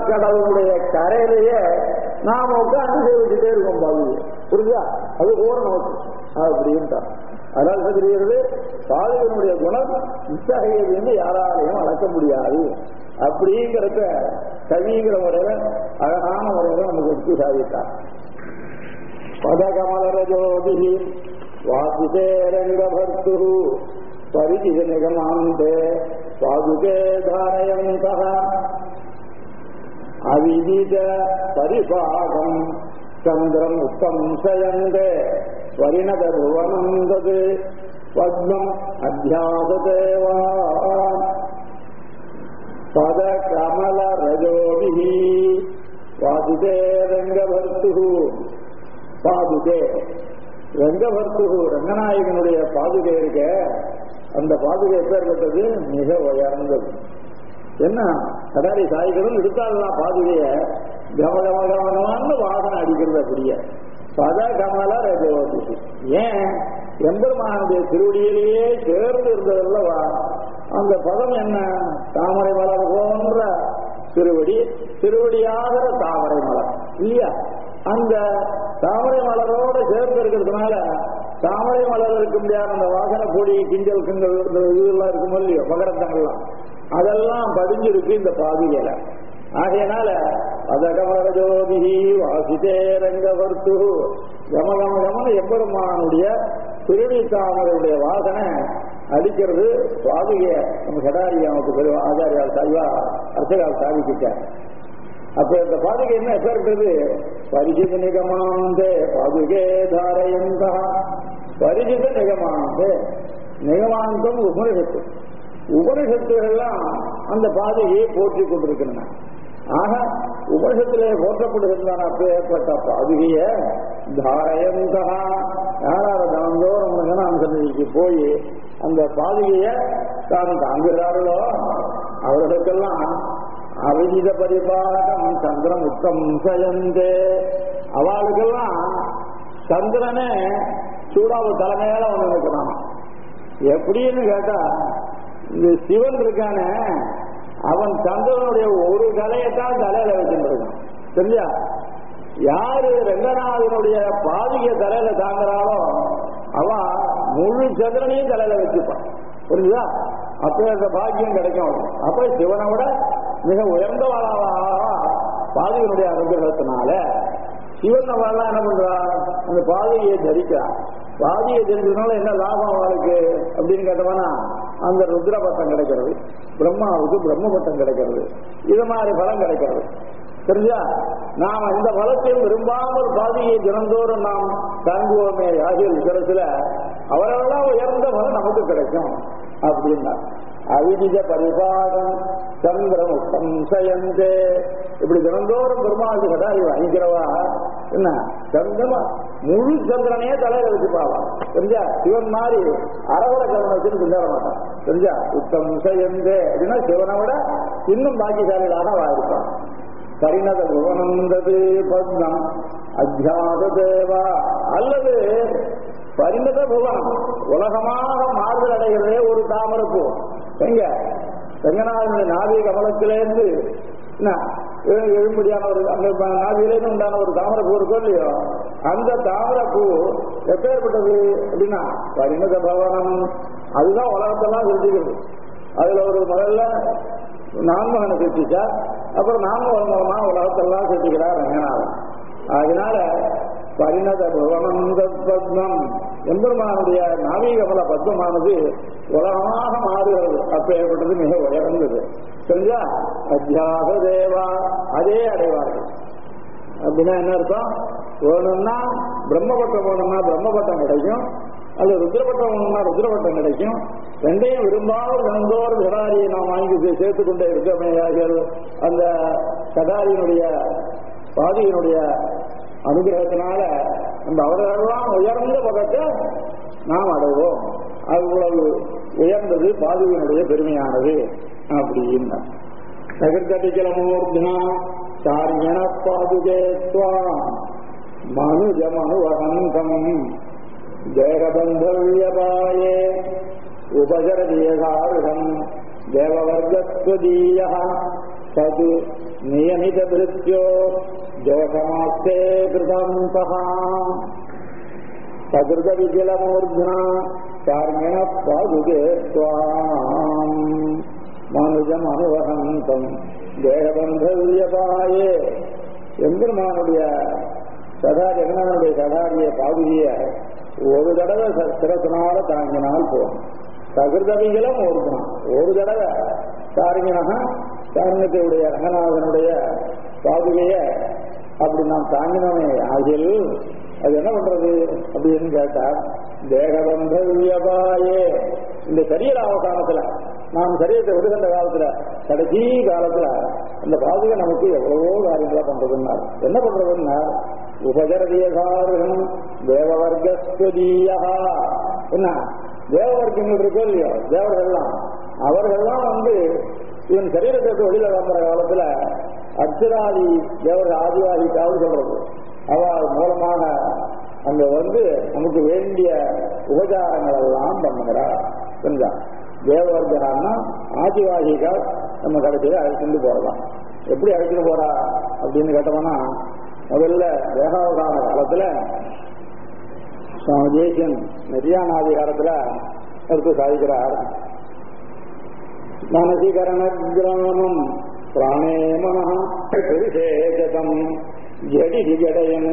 கடவுளுடைய கரையிலேயே நாம உட்கார்ந்து சேவிச்சுட்டே இருக்கோம் பாவி புரியுதா அது போற நமக்கு அப்படின்ட்டான் அதனால என்ன தெரிகிறது பாதுகனுடைய குணம் இத்தகையது என்று யாராலையும் அளக்க முடியாது அப்படிங்கிறத கவிங்கிற முறையில அழகான முறையில நமக்கு எடுத்து சாதித்தார் பதகமலரஜோதி வாசுதேரங்கபர்த்து பரிஜித நிகமாந்தே பாதுகே தாரயந்த அவிதித பரிபாகம் சந்திரம் உத்தம்சயந்தே பரிணத புவனம் தது பத்மம் அத்தியாசதேவா பத கமல ரஜோபிஹி வாசுதே ரங்கபர்த்து பாதுகே ரங்கபர்த்து ரங்கநாயகனுடைய பாதுகை இருக்க அந்த பாதுகை எப்பேற்பட்டது மிக உயர்ந்தது என்ன கடாரி சாய்களும் இருக்காதெல்லாம் பாதுகைய கம கம கமகமான்னு வாசனை அடிக்கிறது அப்படியே பத கமல ரஜோதி ஏன் எம்பெருமானுடைய திருவடியிலேயே சேர்ந்து இருந்ததல்லவா அந்த பதம் என்ன தாமரை மலர் போன்ற திருவடி திருவடியாகிற தாமரை மலர் இல்லையா அந்த தாமரை மலரோட சேர்ந்து இருக்கிறதுனால தாமரை மலர் இருக்க முடியாத அந்த வாசனை பொடி கிண்டல் கிண்டல் இந்த இதெல்லாம் இருக்கும் இல்லையோ மகரத்தங்கள்லாம் அதெல்லாம் பதிஞ்சிருக்கு இந்த பாதியில ஆகையனால அதகமர ஜோதி வாசிதே ரங்கவர்த்து கம கம கமன எம்பெருமானுடைய திருடி தாமரையுடைய வாசனை அடிக்கிறது சுவாமிய நம்ம கடாரி நமக்கு பெரிய ஆச்சாரியால் சாய்வா அர்ச்சகால் சாதிக்கிட்டார் அப்ப இந்த பாதுகை என்ன எஃபெக்ட் பரிஜித நிகமாந்தே பாதுகே தாரயந்தா பரிஜித நிகமாந்தே நிகமாந்தம் உபனிஷத்து உபனிஷத்துகள்லாம் அந்த பாதையை போற்றி கொண்டிருக்கின்றன ஆக உபனிஷத்திலே போற்றப்படுகின்றன அப்பேற்பட்ட பாதுகைய தாரயந்தா யாரார தாந்தோறும் நாம் சன்னதிக்கு போய் அந்த பாதுகைய தான் தாங்குகிறார்களோ அவர்களுக்கெல்லாம் அவிதித பரிபாகம் சந்திரம் உத்தம் சயந்தே அவளுக்கெல்லாம் சந்திரனே சூடாவு தலைமையில ஒண்ணு நிற்கிறான் எப்படின்னு கேட்டா இந்த சிவன் இருக்கானே அவன் சந்திரனுடைய ஒரு கலையத்தான் தலையில வச்சுருக்கான் சரியா யாரு ரங்கநாதனுடைய பாதிக தலையில தாங்குறாளோ அவ முழு சந்திரனையும் தலையில வச்சுப்பான் புரியுதா அப்ப அந்த பாக்கியம் கிடைக்கும் அவனுக்கு. அப்ப சிவனை விட மிக உயர்ந்தவளாக பாதிகனுடைய அனுகிரகத்தினால சிவன் அவெல்லாம் என்ன பண்றா அந்த பாதையை தரிக்கிறா பாதையை தெரிஞ்சதுனால என்ன லாபம் அவளுக்கு அப்படின்னு கேட்டவனா அந்த ருத்ர பட்டம் கிடைக்கிறது பிரம்மாவுக்கு பிரம்ம பட்டம் கிடைக்கிறது இது மாதிரி பலம் கிடைக்கிறது தெரிஞ்சா நாம இந்த பலத்தையும் விரும்பாமல் பாதியை தினந்தோறும் நாம் தாங்குவோமே ஆகிய சிரசில அவரெல்லாம் உயர்ந்த பலம் நமக்கு கிடைக்கும் அப்படின்னா அவிதித பரிபாகம் சந்திரம் சம்சயந்தே இப்படி தினந்தோறும் பெருமாளுக்கு கடாரி வாங்கிக்கிறவா என்ன சந்திரமா முழு சந்திரனையே தலையில வச்சுப்பாவா தெரிஞ்சா சிவன் மாதிரி அரவர கவனம் வச்சுன்னு கொண்டாட மாட்டான் தெரிஞ்சா உத்தம் சயந்தே அப்படின்னா சிவனை விட இன்னும் பாக்கியசாலிகளாக வாழ்ப்பான் கரிணத புவனந்தது பத்மம் அத்தியாத தேவா அல்லது பரிணத புவனம் உலகமாக மாறுதல் அடைகிறதே ஒரு தாமரப்பூ எங்க ரங்கநாதனுடைய நாவிக கமலத்திலேருந்து என்ன, எழு- எழும்படியான ஒரு அந்த ப- நாவியிலேருந்து உண்டான ஒரு தாமரப்பூ இருக்கும் இல்லையோ அந்த தாமரப்பூ எப்பேற்பட்டது அப்படின்னா பரிணத பவனம் அதுதான் உலகத்தெல்லாம் சிருஷ்டிக்கிறது அதுல ஒரு முதல்ல நான்மகனை சிருஷ்டிச்சா அப்புறம் நான்மகன் மூலமா உலகத்தெல்லாம் சிருஷ்டிக்கிறார் ரங்கநாதன் அதனால பரிணத புவனந்த பத்மம் எம்பெருமானுடைய நாவீகமல பத்மமானது உலகமாக மாறுகிறது அப்பேற்பட்டது மிக உயர்ந்தது தெரிஞ்சா அத்தியாக தேவா அதே அடைவார்கள் அப்படின்னா என்ன அர்த்தம் வேணும்னா பிரம்மபட்டம் வேணும்னா பிரம்மபட்டம் கிடைக்கும் அது ருத்ரபட்டம் வேணும்னா ருத்ரபட்டம் கிடைக்கும் ரெண்டையும் விரும்பாமல் தினந்தோறும் கடாரியை நாம் வாங்கி சே- சேர்த்துக் கொண்டே இருக்கமையார்கள் அந்த கடாரியினுடைய பாதியினுடைய அனுகிரகத்தினால நம்ம அவர்களெல்லாம் உயர்ந்த பதத்தை நாம் அடைவோம் அவ்வளவு உயர்ந்தது பாதுவினுடைய பெருமையானது அப்படின்னா நகர்கடிக்கலமூர்த்தினா சாரியண பாதுகே துவாம் மனுஜமனுவகந்தம் தேகபந்தவியபாயே உபஜரதீயகாருகம் தேவவர்கஸ்வதீய தது நியமித பிருத்தியோ ஜோகமாஸ்தே கிருதந்தः சகிருத விஜலமூர்ஜனா கார்மிண பாதுகே துவாம் மனுஜம் அனுவகந்தம் தேகபந்தவியபாயே எம்பெருமானுடைய சதா ஜெகனானுடைய சதாரிய பாதுகிய ஒரு தடவை ச- சிரசனால தாங்கினால் போதும் சகிருதவிகளும் ஒருக்கணும் ஒரு தடவை காரிங்கனாக காரணத்தையுடைய ரங்கநாதனுடைய பாதுகைய அப்படி நாம் தாங்கினோமே ஆகில் அது என்ன பண்றது அப்படின்னு கேட்டார் தேகபந்தவியபாயே இந்த சரீர அவகாலத்துல நாம் சரீரத்தை விடுகின்ற காலத்துல கடைசி காலத்துல அந்த பாதுகை நமக்கு எவ்வளவோ காரியங்களா பண்றதுன்னார் என்ன பண்றதுன்னா உபஜரதியகாரம் தேவவர்கஸ்வதீயா என்ன தேவவர்க்கங்கள் இருக்கோ இல்லையோ தேவர்கள்லாம் அவர்கள்லாம் வந்து இவன் சரீரத்தை விட்டு வெளியில கிளம்புற காலத்துல அர்ச்சராதி தேவர்கள் ஆதிவாதி காவல் சொல்றது அவள் மூலமாக அங்க வந்து நமக்கு வேண்டிய உபச்சாரங்கள் எல்லாம் பண்ணுகிறார் புரிஞ்சா தேவவர்கனா ஆதிவாசிகள் நம்ம கடைசியில அழைச்சிட்டு போறலாம் எப்படி அழைச்சிட்டு போறா அப்படின்னு கேட்டோம்னா முதல்ல வேகாவதான காலத்துல சுவாமி தேசியன் நெறியானாதி காலத்துல எடுத்து சாதிக்கிறார் மனசிகரண கிராமம் பிராணே மன புருஷேஜதம் ஜடி ஜடயன்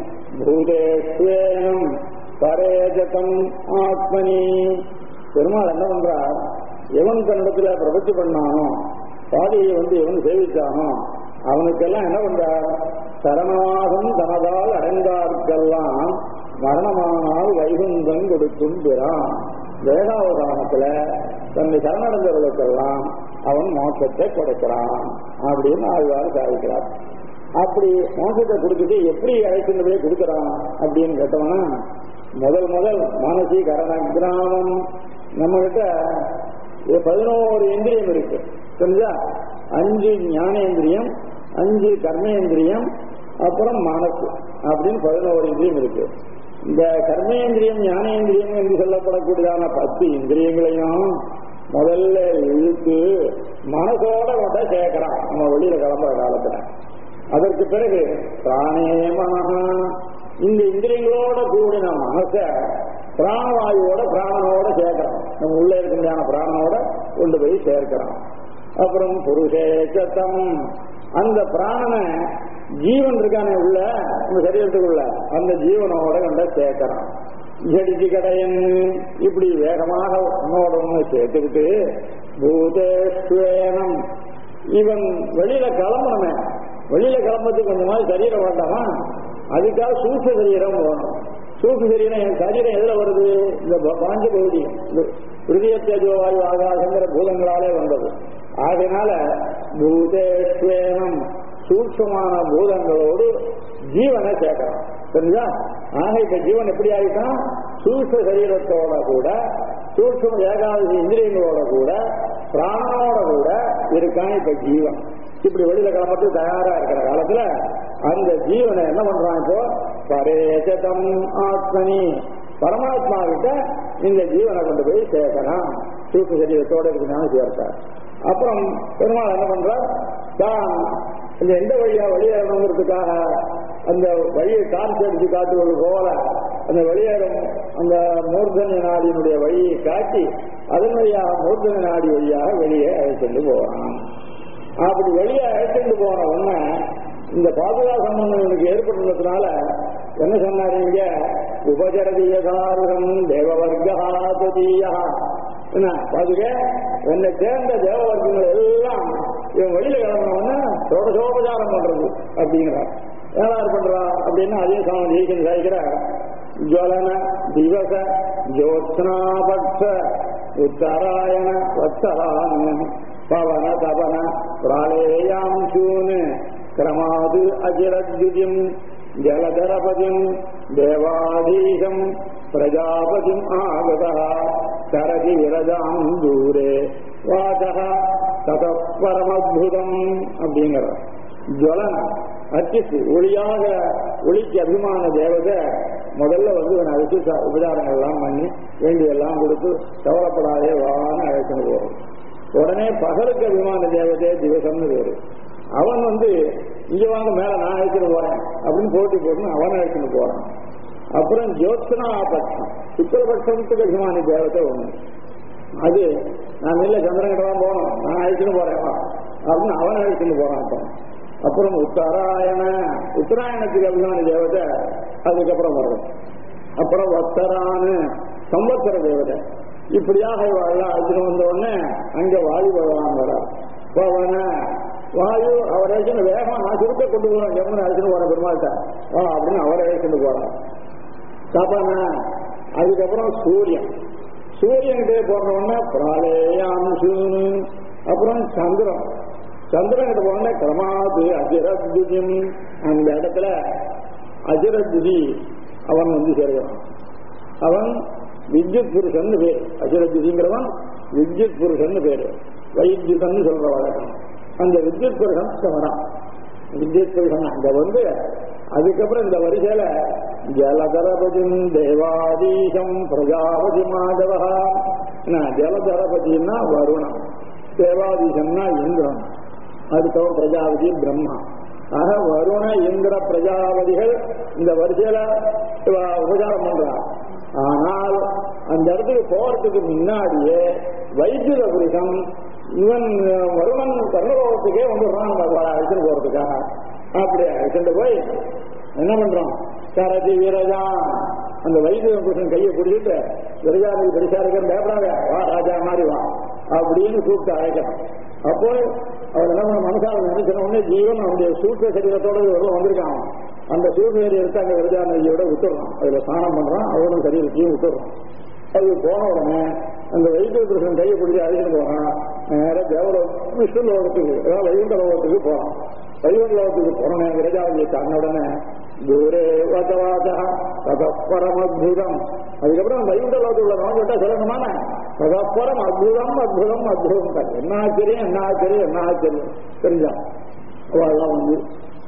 பூதேஸ்வேனம் பரேஜதம் ஆத்மனி பெருமாள் என்ன பண்றார் எவன் தன்னிடத்துல பிரபத்தி பண்ணானோ பாதையை வந்து எவன் சேவிச்சானோ அவனுக்கெல்லாம் என்ன பண்றார் சரணமாகும் தனதால் அடைந்தார்க்கெல்லாம் மரணமானால் வைகுந்தம் கொடுக்கும் பிறான் வேதாவதானத்துல தன்னை சரணடைந்தவர்களுக்கெல்லாம் அவன் மோட்சத்தை கொடுக்கிறான் அப்படின்னு ஆழ்வார் சாதிக்கிறார் அப்படி மோட்சத்தை கொடுத்துட்டு எப்படி அழைக்கின்ற போய் கொடுக்கிறான் அப்படின்னு கேட்டோம்னா முதல் முதல் மானசி கரண கிராமம் நம்ம கிட்ட பதினோரு இந்திரியம் இருக்கு தெரிஞ்சா அஞ்சு ஞானேந்திரியம் அஞ்சு கர்மேந்திரியம் அப்புறம் மனசு அப்படின்னு பதினோரு இந்திரியம் இருக்கு இந்த கர்மேந்திரியம் ஞானேந்திரியம் என்று சொல்லப்படக்கூடியதான பத்து இந்திரியங்களையும் முதல்ல இழுத்து மனசோட கொண்ட சேர்க்கிறான் நம்ம வெளியில கிளம்புற காலத்துல அதற்கு பிறகு பிராணே மனஹா இந்த இந்திரியங்களோட கூடின மனச பிராணவாயுவோட பிராணனோட சேர்க்கிறோம் நம்ம உள்ள இருக்கின்ற பிராணனோட கொண்டு போய் சேர்க்கிறோம் அப்புறம் புருஷேச்சத்தம் அந்த பிராணனை ஜீவன் இருக்கானே உள்ள நம்ம சரீரத்துக்குள்ள அந்த ஜீவனோட கொண்ட சேர்க்கிறான் ஜடிச்சு கடையன் இப்படி வேகமாக உன்னோட ஒண்ணு சேர்த்துக்கிட்டு பூதேஸ்வேனம் இவன் வெளியில கிளம்பணுமே வெளியில கிளம்புறதுக்கு கொஞ்சமாவது சரீரம் வேண்டாமா அதுக்காக சூச சரீரம் போகணும் சூச சரீரம் என் சரீரம் எதுல வருது இந்த ப- பாஞ்ச பகுதி இந்த ஹிருதயத்தேஜோ வாயு ஆகாசங்கிற பூதங்களாலே வந்தது ஆகையினால பூதேஸ்வேனம் சூட்சமான பூதங்களோடு ஜீவனை சேர்க்கலாம் தெரிஞ்சா ஆக இப்ப ஜீவன் எப்படி ஆகிட்டான் சூட்ச சரீரத்தோட கூட சூட்சம ஏகாதசி இந்திரியங்களோட கூட பிராணனோட கூட இருக்கான் இப்ப ஜீவன் இப்படி வெளியில கிளம்பத்துக்கு தயாரா இருக்கிற காலத்துல அந்த ஜீவனை என்ன பண்றான் இப்போ பரேசதம் ஆத்மனி பரமாத்மா கிட்ட இந்த ஜீவனை கொண்டு போய் சேர்க்கிறான் சூட்ச சரீரத்தோட இருக்கிறான்னு சேர்த்தார் அப்புறம் பெருமாள் என்ன பண்றார் தான் இந்த எந்த வழியா வெளியேறணுங்கிறதுக்காக அந்த வழியை காட்சி அடிச்சு காட்டுவது போல அந்த வெளியேறும் அந்த மூர்தன்ய நாடியினுடைய வழியை காட்டி அதன் வழியாக மூர்தன்ய நாடி வழியாக வெளியே அழைச்சிட்டு போவான் அப்படி வெளியே அழைச்சிட்டு போன உடனே இந்த பாதுகா சம்பந்தம் இவனுக்கு ஏற்பட்டுள்ளதுனால என்ன சொன்னாரு இங்க உபஜரதியகாரம் தேவவர்கா என்ன பாதுக என்னை சேர்ந்த தேவவர்க்கங்கள் எல்லாம் இவன் வெளியில கிளம்பினவன சோடசோபச்சாரம் பண்றது அப்படிங்கிறார் ஏனார் பண்றா அப்படின்னா அதே சாமி ஜெயிக்கன் சாய்க்கிறார் ஜுவலன திவச ஜோத்ஸ்னாபக்ஷ உத்தராயண வத்சலான் பவன தபன பிராளேயாம் சூன் கிரமாது அஜிரத்யுதிம் ஜலதரபதிம் தேவாதீசம் பிரஜாபதிம் ஆகதா சரதி விரஜாம் தூரே வாசக தத பரமத்புதம் அப்படிங்கிறார் ஜுவலன அர்ச்சித்து ஒளியாக ஒளிக்கு அபிமான தேவதை முதல்ல வந்து இவனை அழைச்சு ச- உபச்சாரங்கள் எல்லாம் பண்ணி வேண்டியெல்லாம் கொடுத்து கவலைப்படாதே வான்னு அழைச்சுன்னு போறோம் உடனே பகலுக்கு அபிமான தேவதை திவசம்னு பேரு அவன் வந்து இங்க வாங்க மேல நான் அழைச்சிட்டு போறேன் அப்படின்னு போட்டி போட்டு அவன் அழைச்சிட்டு போறான் அப்புறம் ஜோத்சனா பட்சம் சுக்கரபட்சத்துக்கு அபிமானி தேவத்தை ஒண்ணு அது நான் இல்ல சந்திரன் தான் போகணும் நான் அழைச்சிட்டு போறேன் வா. அப்படின்னு அவன் அழைச்சிட்டு போறான் அப்ப அப்புறம் உத்தராயண உத்தராயணத்துக்கு அபிமானி தேவதை அதுக்கப்புறம் வரும் அப்புறம் வத்தரானு சம்பத்சர தேவதை இப்படியாக இவெல்லாம் அழைச்சிட்டு வந்த உடனே அங்க வாயு பகவான் வர பவன வாயு அவர் அழைச்சிட்டு வேகமா நான் சுருக்க கொண்டு போறேன் ஜம்மன் அழைச்சிட்டு போறேன் பெருமாள்கிட்ட வா அப்படின்னு அவரை அழைச்சிட்டு போறான் தபன அதுக்கப்புறம் சூரியன் சூரியன்கிட்டே போன உடனே பிராலேயாம்சூனு அப்புறம் சந்திரன் சந்திரன் கிட்ட போன கிரமாது அஜிரத்ஜிம் அந்த இடத்துல அஜிரத்ஜி அவன் வந்து சேர்கிறான் அவன் வித்யுத் புருஷன் பேர் அஜிரத்ஜிங்கிறவன் வித்யுத் புருஷன் பேரு வைத்யுதன் சொல்ற வழக்கம் அந்த வித்யுத் புருஷன் வரான் வித்யுத் புருஷன் அங்க வந்து அதுக்கப்புறம் இந்த வரிசையில ஜலதரபதிம் தேவாதீசம் பிரஜாபதி மாதவா என்ன, ஜலதரபதினா வருணம் தேவாதீசம்னா இந்திரன் அதுக்கப்புறம் பிரஜாபதி பிரம்மா ஆக வருண இந்திர பிரஜாபதிகள் இந்த வரிசையில இவ உபச்சாரம் பண்றான் ஆனால் அந்த இடத்துக்கு போறதுக்கு முன்னாடியே வைத்திய புருஷன் இவன் வருணன் கர்ணலோகத்துக்கே வந்துடுறான் அழைச்சிட்டு போறதுக்காக அப்படி அழைச்சிட்டு போய் என்ன பண்றான் சரதி வீரஜா அந்த வைத்திய புருஷன் கையை பிடிச்சிட்டு விரஜாதி பெருசா இருக்கிற பயப்படாத வா ராஜா மாதிரி வா அப்படின்னு கூப்பிட்டு அழைக்கிறான் அப்போ அவர் என்ன பண்ண மனசால நினைக்கிற உடனே ஜீவன் அவனுடைய சூற்ற சரீரத்தோட இவர்கள் வந்திருக்கான் அந்த சூழ்நிலை எடுத்து அங்க விரஜா நதியோட விட்டுறான் அதுல ஸ்நானம் பண்றான் அவனும் சரீரத்தையும் விட்டுறான் அது போன உடனே அந்த வைத்திய புருஷன் கையை பிடிச்சி அழைச்சிட்டு போறான் நேர தேவலோ விஷ்ணு லோகத்துக்கு அதாவது வைகுண்ட லோகத்துக்கு போறான் வைகுண்ட லோகத்துக்கு போனேன் விரஜாவதியை தாண்ட உடனே தூரே வதவாத ததப்பரம் அத்புதம் அதுக்கப்புறம் வைகுண்ட லோகத்தில் உள்ள நோய் விட்டா சொல்லணுமான ததப்பரம் அத்புதம் அத்புதம் அத்புதம் தான். என்ன ஆச்சரியம் என்ன ஆச்சரியம் என்ன ஆச்சரியம் தெரிஞ்சான் அவெல்லாம் வந்து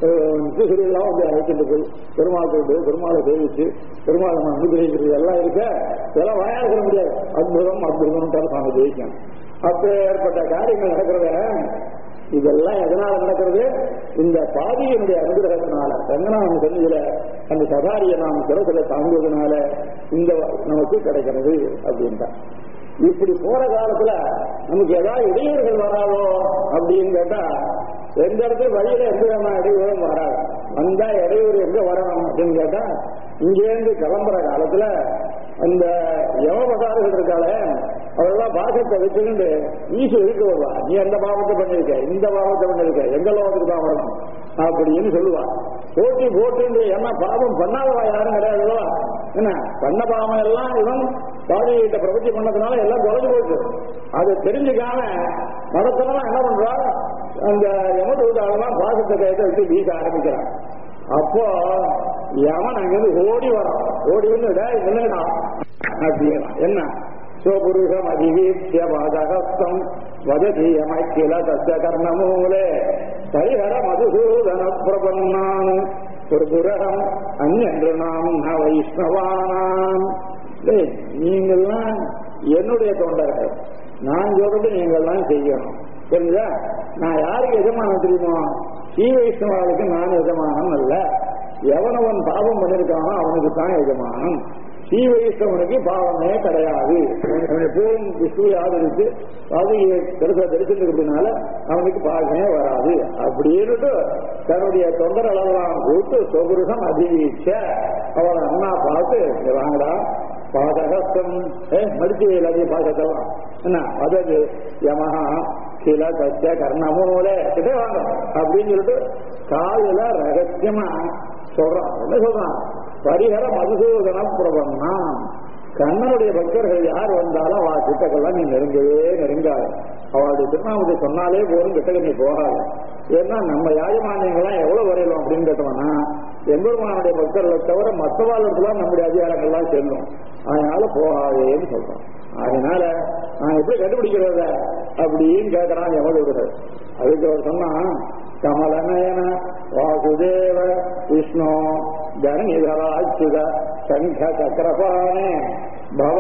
சிறுலாம் வந்து அழைச்சிட்டு போய் பெருமாள் போய் பெருமாளை சேவிச்சு பெருமாளை நம்ம அனுகிரகிக்கிறது எல்லாம் இருக்க இதெல்லாம் வாயாட சொல்ல முடியாது அற்புதம் அற்புதம் சாமி ஜெயிக்கணும் அப்ப ஏற்பட்ட காரியங்கள் நடக்கிறத இதெல்லாம் எதனால நடக்கிறது இந்த பாதியினுடைய அனுகிரகத்தினால ரங்கநாதன் சொன்னதுல அந்த சகாரியை நாம் சிறப்புல தாங்குவதனால இந்த நமக்கு கிடைக்கிறது அப்படின்ட்டா இப்படி போற காலத்துல நமக்கு ஏதாவது இடையூறுகள் வராதோ அப்படின்னு கேட்டா எந்த இடத்துல வழியில எந்த விதமான இடையூறும் வராது வந்தா இடையூறு எங்க வரணும் அப்படின்னு கேட்டா இங்கேருந்து கிளம்புற காலத்துல அந்த யமபதார்கள் இருக்காளே அவெல்லாம் பாசத்தை வச்சுக்கிட்டு ஈசு இருக்க வருவா நீ அந்த பாவத்தை பண்ணிருக்க இந்த பாவத்தை பண்ணிருக்க எங்க லோகத்துக்கு தான் வரணும் அப்படின்னு சொல்லுவா போட்டி போட்டு ஏன்னா பாவம் பண்ணாதவா யாரும் கிடையாதுவா என்ன பண்ண பாவம் எல்லாம் இவன் பாதிகிட்ட பிரபத்தி பண்ணதுனால எல்லாம் தொலைஞ்சு போச்சு அதை தெரிஞ்சுக்காம நடத்தணும் என்ன பண்றா அந்த யமதூதாலெல்லாம் பாசத்தை கையத்தை விட்டு வீச ஆரம்பிக்கிறான் அப்போ யமன் அங்கிருந்து ஓடி வரான் ஓடி வந்து "டேய், நில்லுங்கடா அப்படின்னா என்ன स्वपुरुषम अधिवीक्ष्य वादहस्तम वदति यमखिल तस्य कर्णमूले हरिहर मधुसूदन प्रपन्नान् புர்புரகம் அந்நென்றுநாம் ந வைஷ்ணவானாம் டேய், நீங்கள்லாம் என்னுடைய தொண்டர்கள் நான் சொல்றது நீங்கள்லாம் செய்யணும் தெரிஞ்சா நான் யாருக்கு எஜமானம் தெரியுமோ ஸ்ரீ வைஷ்ணவாளுக்கு நான் எஜமானம் அல்ல எவனவன் பாவம் பண்ணிருக்கானோ அவனுக்கு தான் எஜமானம் ஸ்ரீ வைஷ்ணவனுக்கு பாவமே கிடையாது அவன் எப்பவும் விஷ்ணுவை ஆதரித்து பாதையை தரிச தரிசனத்துக்குனால அவனுக்கு பாவமே வராது அப்படின்னுட்டு தன்னுடைய தொந்தர் அளவெல்லாம் கூட்டு சொகுருஷம் அதிகீச்ச அவளை அண்ணா பார்த்து "இங்க வாங்கடா பாதகஸ்தம் ஏ மடிச்சு வையில் அதிக பாசத்தெல்லாம் என்ன அதது யமஹா சில தச்ச கர்ணமூல கிட்டே வாங்க அப்படின்னு சொல்லிட்டு காதுல ரகசியமா சொல்றான் என்ன சொல்றான் பரிகர மதுசூதன பிரபன்னா கண்ணனுடைய பக்தர்கள் யார் வந்தாலும் அவள் கிட்டக்கெல்லாம் நீ நெருங்கவே நெருங்காது அவளுடைய திருநாமத்தை சொன்னாலே போதும் கிட்டக்க நீ போகாது ஏன்னா நம்ம யாஜமானியங்கள்லாம் எவ்வளவு வரையலாம் அப்படின்னு கேட்டோம்னா எம்பெருமானுடைய பக்தர்களை தவிர மற்றவாழ்லாம் நம்முடைய அதிகாரங்கள்லாம் செல்லும் அதனால போகாதேன்னு சொல்றோம் அதனால நான் எப்படி கண்டுபிடிக்கிறத அப்படின்னு கேட்கறான் யமதூதர்கள் அதுக்கு அவர் சொன்னா கமலநயன வாசுதேவ விஷ்ணு ஜனநிதராச்சுத சங்க சக்கரபாணே பவ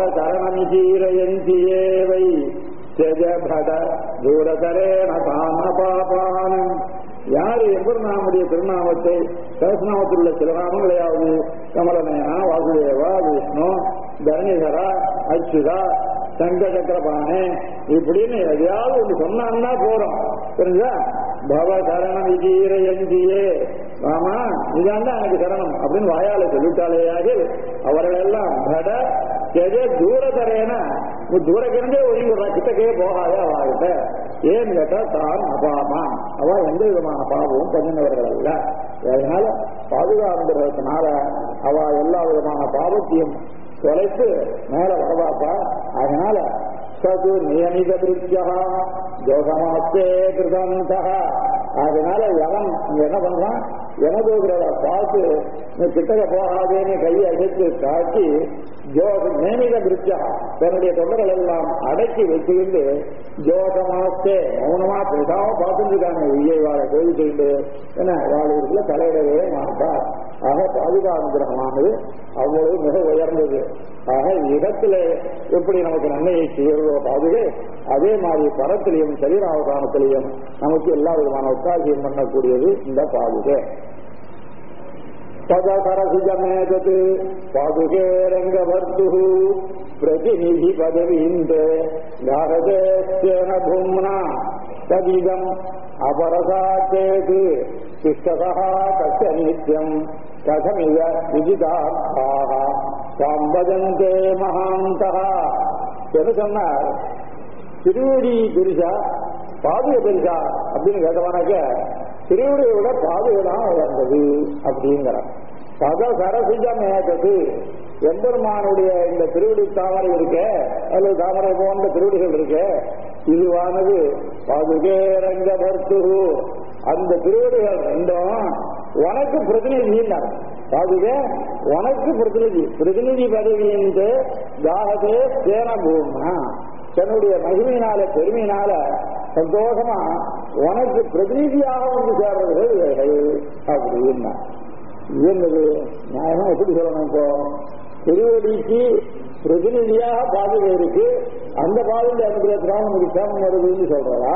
சரணமிஜீரயந்தியே வை त्यज भट दूरतरेण काम पापान् யாரு எம்பெருநாமுடைய திருநாமத்தை சகசநாமத்தில் உள்ள சில நாமங்களையாவது கமலநயனா வாசுதேவா விஷ்ணு தரணிதரா அச்சுதா சங்க சக்கரபாணே இப்படின்னு எதையாவது ஒன்று சொன்னான்னா போறோம் புரிஞ்சா பவ சரணம் விஜீரயந்தியே ஆமா இதாண்டா எனக்கு சரணம் அப்படின்னு வாயால சொல்லிட்டாலேயாக அவர்கள் எல்லாம் பட எதே தூரதரேன தூர கிடந்தே ஒதுங்கி விடுறான் கிட்டக்கே போகாதே அவாகிட்ட ஏன்னு கேட்டா தான் அபாமா அவ எந்த விதமான பாவமும் பண்ணினவர்கள் அல்ல அதனால பாதுகாப்புன்றதுனால அவ எல்லா விதமான பாவத்தையும் தொலைத்து மேல வரவாப்பா அதனால சது நியமித திருத்தியா ஜோகமாத்தே கிருதந்தா அதனால எவன் இங்க என்ன பண்றான் எனதோகிறத பார்த்து நீ கிட்டக போகாதேன்னு கையை அடித்து காட்டி ஜோக நேமித விருத்தியா தன்னுடைய தொண்டர்கள் எல்லாம் அடக்கி வச்சுக்கிட்டு ஜோகமாத்தே மௌனமா பேசாம பார்த்துட்டு இருக்காங்க விஜய் வாழை கோயிச்சுக்கிட்டு என்ன வாழ்வுக்குள்ள தலையிடவே மாட்டார் ஆக பாதுகாப்புகிரகமானது அவ்வளவு மிக உயர்ந்தது ஆக இடத்துல எப்படி நமக்கு நன்மையை செய்கிறதோ பாதுகை அதே மாதிரி பரத்திலையும் சரீராவதானத்திலையும் நமக்கு எல்லா விதமான உத்தாசியம் பண்ணக்கூடியது இந்த பாதுகை பதசரசிஜமேதத் பாதுகே ரங்கவர்த்து பிரதிநிதி பதவீந்தே காரதேஸ்யேன பூம்னா ததிதம் அபரசாச்சேது சிஷ்டதா தஸ்ய நித்யம் கதமிவ விஜிதார்த்தாக சாம்பதந்தே மகாந்தா என்ன சொன்னார் திருவடி பெருசா பாதுகை பெருசா அப்படின்னு கேட்டவனாக்க திருவடியை விட பாதுகை தான் உயர்ந்தது அப்படிங்கிறார் பத சரசிஜ மேதது எம்பெருமானுடைய இந்த திருவடி தாமரை இருக்க அல்லது தாமரை போன்ற திருவடிகள் இருக்க இதுவானது பாதுகே ரங்க பர்த்துகு அந்த திருவடிகள் ரெண்டும் உனக்கு பிரதிநிதினார் பாதுகே உனக்கு பிரதிநிதி பிரதிநிதி பதவியின்று தாகதே சேன பூமா தன்னுடைய மகிமையினால பெருமையினால சந்தோஷமா உனக்கு பிரதிநிதியாக வந்து சேர்றவர்கள் இவைகள் அப்படின்னா என்னது நியாயமா எப்படி சொல்லணும் இப்போ திருவடிக்கு பிரதிநிதியாக பாதுகை இருக்கு அந்த பாதுகை அனுகிரகத்தினால் நமக்கு சேமம் வருதுன்னு சொல்றதா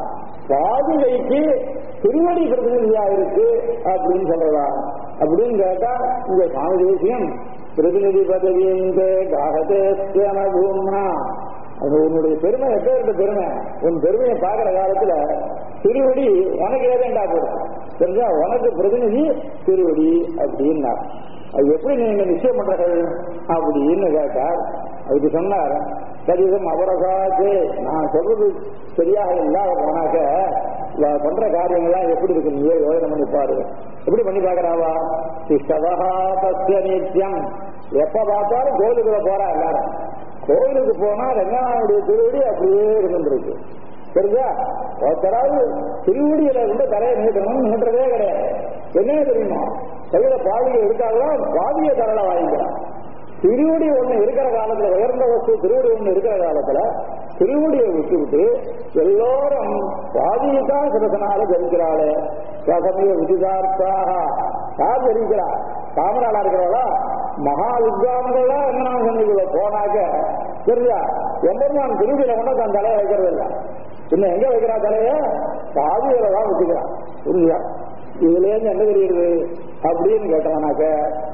பாதுகைக்கு திருவடி பிரதிநிதியா இருக்கு அப்படின்னு சொல்றதா அப்படின்னு கேட்டா இந்த சுவாமி தேசியம் பிரதிநிதி பதவியின் காகதேஸ்யன பூம்னா அது உன்னுடைய பெருமை எப்பேற்பட்ட பெருமை உன் பெருமையை பார்க்கிற காலத்துல திருவடி உனக்கு ஏதேண்டா போடும் தெரிஞ்சா உனக்கு பிரதிநிதி திருவடி அப்படின்னா அது எப்படி நீங்க நிச்சயம் பண்றீர்கள் அப்படின்னு கேட்டார் அதுக்கு சொன்னார் சரிதம் அவரசாச்சு நான் சொல்றது சரியாக இல்லாத போனாக்க இவ பண்ற காரியங்கள்லாம் எப்படி இருக்கு நீயே யோசனை பண்ணி பாரு எப்படி பண்ணி பாக்குறாவா சிஷ்டவா பஸ்ய நித்தியம் எப்ப பார்த்தாலும் கோயிலுக்குள்ள போறா எல்லாரும் கோயிலுக்கு போனா ரங்கநாதனுடைய திருவடி அப்படியே இருந்துருக்கு சரியா ஒருத்தராவது திருவடியில இருந்து தலையை நீட்டணும் நீட்டுறதே கிடையாது என்ன தெரியுமா கையில பாதியை எடுத்தாலும் பாதிய தரல வாங்கிக்கிறான் திருவடி ஒண்ணு இருக்கிற காலத்துல உயர்ந்த வஸ்து திருவடி ஒண்ணு இருக்கிற காலத்துல திருவடியை விட்டு விட்டு எல்லோரும் பாதியை தான் சிறசனால ஜெயிக்கிறாளே கதமிய விதிதார்த்தாக யார் ஜெயிக்கிறா காமராளா இருக்கிறவளா மகா வித்வான்களா என்ன சொன்னீங்க போனாக்க சரியா எம்பெருமான் திருவியில கொண்டு தன் தலையை வைக்கிறது இல்லை இன்னும் எங்க வைக்கிறா தலைய பாதியில தான் வச்சுக்கிறான் புரியுதா இதுல இருந்து என்ன தெரியுது அப்படின்னு கேட்டவனாக்க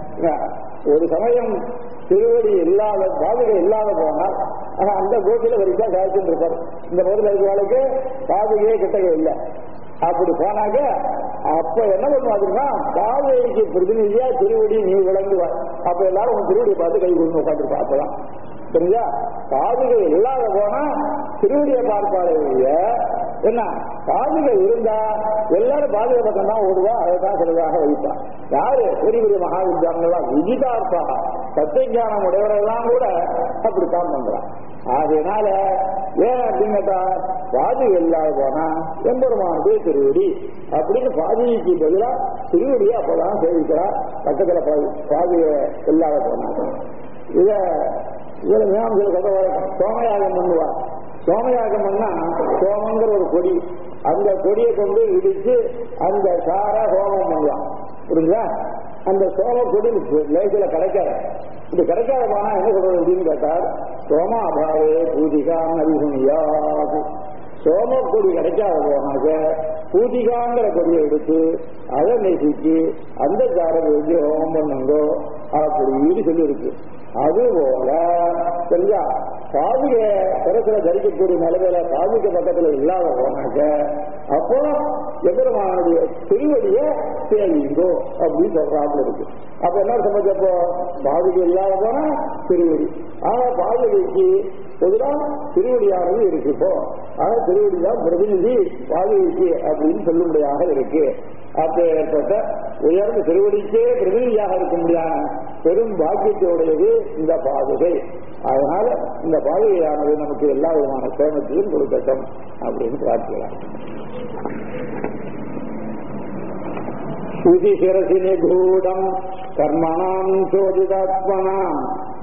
ஒரு சமயம் திருவடி இல்லாத பாதுகை இல்லாத போனால் ஆனா அந்த கோட்டில வரைக்கும் காய்ச்சிட்டு இருப்பார் இந்த முதல்ல இருக்கிறவளுக்கு பாதுகையே கிட்டவே இல்லை அப்படி போனாக்க அப்ப என்ன பண்ணுவாதுன்னா பாதுகைக்கு பிரதிநிதியா திருவடி நீ விளங்குவார் அப்ப எல்லாரும் உன் திருவடியை பார்த்து கை கொடுத்து உட்காந்துருப்பா அப்பதான் சரியா பாதுகை இல்லாத போனா திருவடியை பார்ப்பாளே என்ன பாதுகை இருந்தா எல்லாரும் பாதுகை பக்கம் தான் ஓடுவா அதை தான் சிலதாக வைப்பான் யாரு பெரிய பெரிய மகாவித்யான்கள்லாம் விதிதார்த்தா சத்தியஞானம் உடையவரெல்லாம் கூட அப்படித்தான் பண்றான் ஆகையினால ஏன் அப்படின்னு கேட்டா பாதுகை இல்லாத போனா எம்பெருமானுடைய திருவடி அப்படின்னு பாதிக்கு பதிலா திருவடியை அப்பதான் சேவிக்கிறா பக்கத்துல பாதியை இல்லாத போனாங்க இத இதுல மீனாம்சல் கதை வழக்கம் சோமயாகம் பண்ணுவா சோமயாகம் பண்ணா சோமங்கிற ஒரு கொடி அந்த கொடியை கொண்டு இடிச்சு அந்த சார ஹோமம் பண்ணலாம் புரியுங்களா அந்த சோம கொடி லேசில கிடைக்காது இது கிடைக்காத போனா என்ன சொல்றது அப்படின்னு கேட்டார் சோமா அபாவே பூஜிகா நரிசுனியாது சோமக்கொடி கிடைக்காத போனாக்க பூதிகாங்கிற கொடியை எடுத்து அதை நெசிச்சு அந்த காரத்தை வச்சு ஹோமம் பண்ணுங்கோ அப்படின்னு சொல்லி இருக்கு அதுபோல சரியா பாதுகை சிறத்துல தரிக்கக்கூடிய நிலைமையில பாதுகை பக்கத்துல இல்லாத போனாக்க அப்போ எதிரமானுடைய திருவடிய சேவிங்கோ அப்படின்னு சொல்றாப்புல இருக்கு அப்ப என்ன சமைச்சப்போ பாதுகை இல்லாத போனா திருவடி ஆனா பாதுகைக்கு பொதுவா திருவடியானது இருக்கு இப்போ ஆனா திருவடி தான் பிரதிநிதி பாதுகைக்கு அப்படின்னு சொல்லும்படியாக இருக்கு அப்ப ஏற்பட்ட உயர்ந்த திருவடிக்கே பிரதிநிதியாக இருக்க முடியாத பெரும் பாக்கியத்தோடையது இந்த பாதுகை அதனால இந்த பாதுகையானது நமக்கு எல்லா விதமான சேமத்தையும் கொடுக்கட்டும் அப்படின்னு பிரார்த்திக்கலாம் சுதி சிரசி நிகூடம் கர்மணாம் சோதிதாத்மனாம்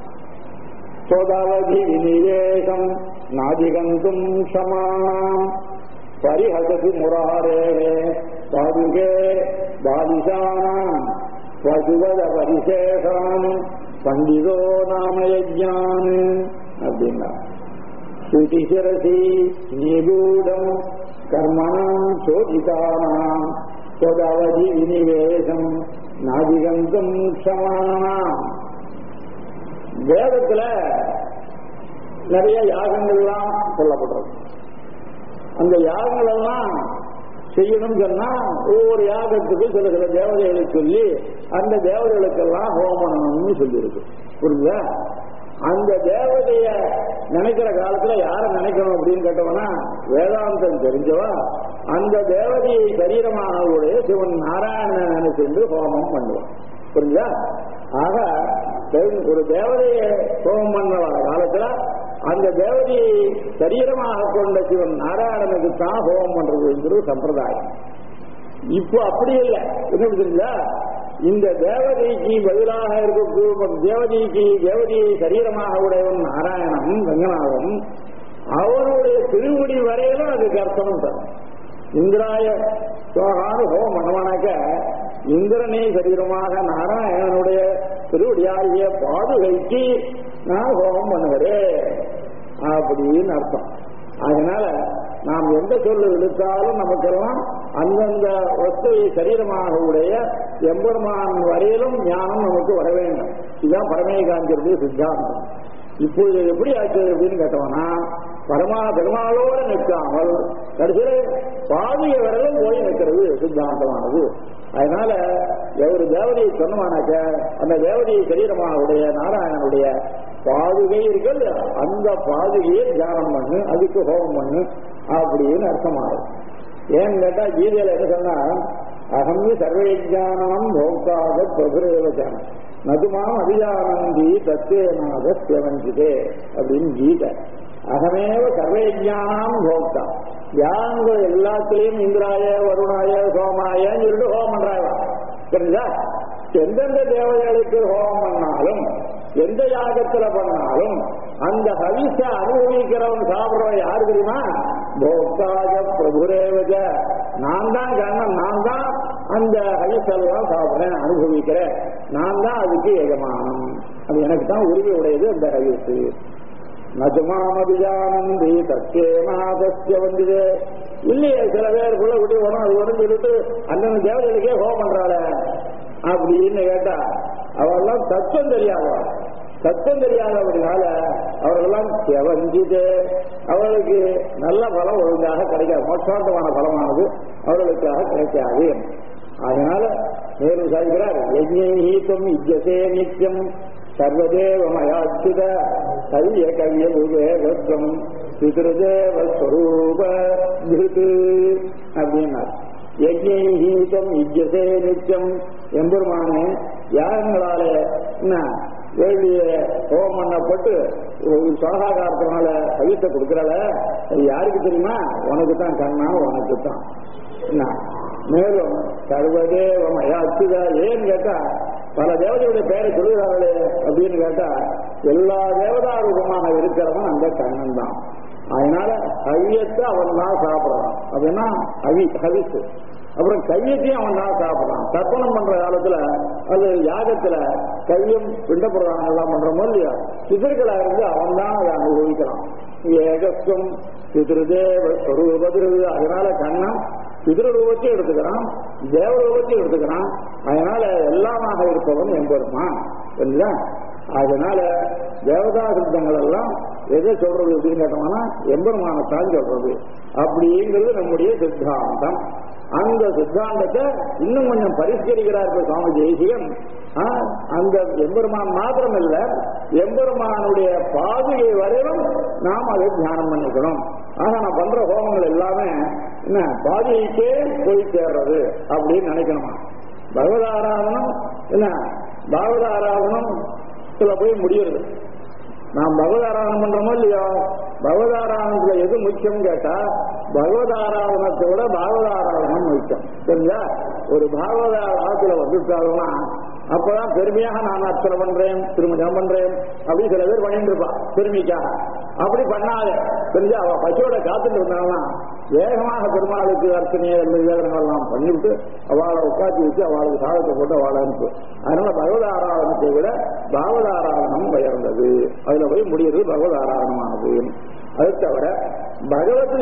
சோதாவதி விநிவேசம் நாதிகந்தும் சமானாம் பரிஹசதி முராரே பாதுகே பாலிஷானாம் பசுவத பரிசேஷான் பண்டிதோ நாமயஜான் அப்படின்னா சுதிசிரசி நிகூடம் கர்மணாம் சோதிதானாம் சோதாவதி விநிவேசம் நாதிகந்தும் சமானாம் வேதத்துல நிறைய யாகங்கள்லாம் சொல்லப்படுறது அந்த யாகங்கள் எல்லாம் செய்யணும் சொன்னா ஒவ்வொரு யாகத்துக்கு சில சில தேவதைகளை சொல்லி அந்த தேவதைகளுக்கெல்லாம் ஹோமம் பண்ணணும்னு சொல்லியிருக்கு புரியுதா அந்த தேவதைய நினைக்கிற காலத்துல யார நினைக்கணும் அப்படின்னு கேட்டவனா வேதாந்தம் தெரிஞ்சவா அந்த தேவதையை சரீரமானவருடைய சிவன் நாராயணன் நினைச்சு ஹோமம் பண்ணுவான் புரியுதா ஆக ஒரு தேவதையை ஹோமம் பண்ண காலத்துல அந்த தேவதையை சரீரமாக கொண்ட சிவன் நாராயணனுக்கு தான் ஹோமம் பண்றதுங்கிறது சம்பிரதாயம் இப்போ அப்படி இல்லை என்ன தெரியுதா இந்த தேவதைக்கு பதிலாக இருக்கக்கூடிய தேவதைக்கு தேவதையை சரீரமாக உடையவன் நாராயணன் ரங்கநாதன் அவனுடைய திருவடி வரையிலும் அதுக்கு அர்த்தம் சார் இந்திராய சோகான ஹோமம் பண்ணவானாக்க இந்திரனே சரீரமாக நாராயணனுடைய திருவடியாகிய பாதுகைக்கு நான் ஹோமம் பண்ணுகிறேன் அப்படின்னு அர்த்தம் அதனால நாம் எந்த சொல்லு எடுத்தாலும் நமக்கெல்லாம் அந்தந்த வஸ்துவை சரீரமாக உடைய எம்பெருமான் வரையிலும் ஞானம் நமக்கு வர வேண்டும் இதுதான் பரமேகாந்திருடைய சித்தாந்தம் இப்போது எப்படி ஆச்சு அப்படின்னு கேட்டோம்னா பரமா பெருமாளோட நிற்காமல் கடைசியில பாதிய வரலும் போய் நிற்கிறது சித்தாந்தமானது அதனால ஒரு தேவதையை சொன்னமானாக்க அந்த தேவதையை சரீரமாக உடைய நாராயணனுடைய பாதுகை இருக்கல் அந்த பாதுகையை தியானம் பண்ணு அதுக்கு ஹோமம் பண்ணு அப்படின்னு அர்த்தமாகும் ஏன்னு கேட்டா கீதையில என்ன சொன்னா அகம்பி சர்வயஜானம் போக்தாக பிரபுரேவச்சானம் நதுமாம் அபிஜானந்தி தத்தேனாத சிவஞ்சிதே அப்படின்னு கீதை அகமேவ சர்வயஜானம் போக்தா யாங்க எல்லாத்திலையும் இந்திராய வருணாய சோமாயன்னு சொல்லிட்டு ஹோமம் பண்றாங்க தெரிஞ்சா எந்தெந்த தேவதைகளுக்கு ஹோமம் பண்ணாலும் எந்த யாகத்துல பண்ணாலும் அந்த ஹவிச அனுபவிக்கிறவன் சாப்பிடுறவன் யாரு தெரியுமா போக்தாக பிரபுரேவஜ நான் தான் கண்ணன் நான் தான் அந்த ஹவிசெல்லாம் சாப்பிடுறேன் அனுபவிக்கிறேன் நான் தான் அதுக்கு எஜமானம் அது எனக்கு தான் உரிமை உடையது அந்த ஹவிசு நஜமாமதிஜானந்தி தத்தேனாதஸ்ய வந்தது இல்லையே சில பேர் புள்ள குட்டி வரும் அது வரும் சொல்லிட்டு அந்தந்த தேவதைகளுக்கே ஹோம் பண்றாள அப்படின்னு கேட்டா அவெல்லாம் தத்துவம் தெரியாதவா தத்துவம் தெரியாதபடினால அவர்களெல்லாம் செவஞ்சிது அவர்களுக்கு நல்ல பலம் ஒழுங்காக கிடைக்காது மோட்சாந்தமான பலமானது அவர்களுக்காக கிடைக்காது அதனால மேலும் சாதிக்கிறார் யஜ்ஞீதம் இஜ்யசே நித்தியம் சர்வதேவமயாச்சித கவிய கவிய விவேகத்வம் பிதிருதேவ ஸ்வரூப திருத்து அப்படின்னார் யஜ்ஞீதம் இஜ்யசே நித்தியம் எம்பெருமானே யாகங்களால என்ன வேள்விய ஹோமம் பண்ணப்பட்டு ஒரு சோகாகாரத்தினால கவித்தை கொடுக்கறால அது யாருக்கு தெரியுமா உனக்கு தான் கண்ணா உனக்கு தான் என்ன மேலும் சர்வதேவம் அச்சுதா ஏன்னு கேட்டா பல தேவதையுடைய பெயரை சொல்லுகிறார்களே அப்படின்னு கேட்டா எல்லா தேவதா ரூபமாக இருக்கிறவன் அந்த கண்ணன் தான் அதனால ஹவியத்தை அவன் தான் சாப்பிடறான் அப்படின்னா அவி ஹவிசு அப்புறம் கையத்தையும் அவன் தான் சாப்பிடறான் தர்ப்பணம் பண்ற காலத்துல அது யாகத்துல கையும் பிண்ட பிரதானம் எல்லாம் பண்றோமோ இல்லையா பிதர்களா இருந்து அவன் தான் அதை அனுபவிக்கிறான் ஏகஸ்வம் பிதிருதேவ ஸ்வரூபதிருது அதனால கண்ணன் பிதிருரூபத்தையும் எடுத்துக்கிறான் தேவரூபத்தையும் எடுத்துக்கிறான் அதனால எல்லாமாக இருப்பவன் எம்பெருமான் இல்லையா அதனால தேவதா சித்தங்கள் எல்லாம் எதை சொல்றது அப்படின்னு கேட்டோம்னா எம்பெருமானத்தான் சொல்றது அப்படிங்கிறது நம்முடைய சித்தாந்தம் அந்த சித்தாந்தத்தை இன்னும் கொஞ்சம் பரிஷ்கரிக்கிறார் இப்ப சுவாமி தேசியம் ஆ, அந்த எம்பெருமான் மாத்திரம் இல்ல எம்பெருமானுடைய பாதுகை வரையிலும் நாம் அதை தியானம் பண்ணிக்கணும் ஆக நான் பண்ற ஹோமங்கள் எல்லாமே என்ன பாதுகைக்கே போய் சேர்றது அப்படின்னு நினைக்கணுமா பகவத ஆராதனம் என்ன பாகவத ஆராதனம் சில போய் முடியுது நாம் பகவதாராதனம் பண்றோமோ இல்லையோ பகவதாராதனத்துல எது முக்கியம் கேட்டா பகவதாராதனத்தை விட பாகவதாராதனம் முக்கியம் சரிங்களா ஒரு பாகவத ஆத்துல வந்துட்டாங்கன்னா அப்பதான் பெருமையாக நான் அர்ச்சனை பண்றேன் திருமணம் பண்றேன் அப்படி சில பேர் பண்ணிட்டு இருப்பான் பெருமைக்காக அப்படி பண்ணாத தெரிஞ்சா அவ பசியோட காத்துட்டு இருந்தாங்கன்னா வேகமாக பெருமாளுக்கு அர்ச்சனையை இந்த வேதனங்கள் எல்லாம் பண்ணிவிட்டு அவளை உட்காந்து வச்சு அவளுக்கு சாதத்தை போட்டு அவளை அனுப்பு அதனால பகவத ஆராதனத்தை விட பாகவத ஆராதனம் உயர்ந்தது அதுல போய் முடியுது பகவத ஆராதனமானது அது தவிர பகவத்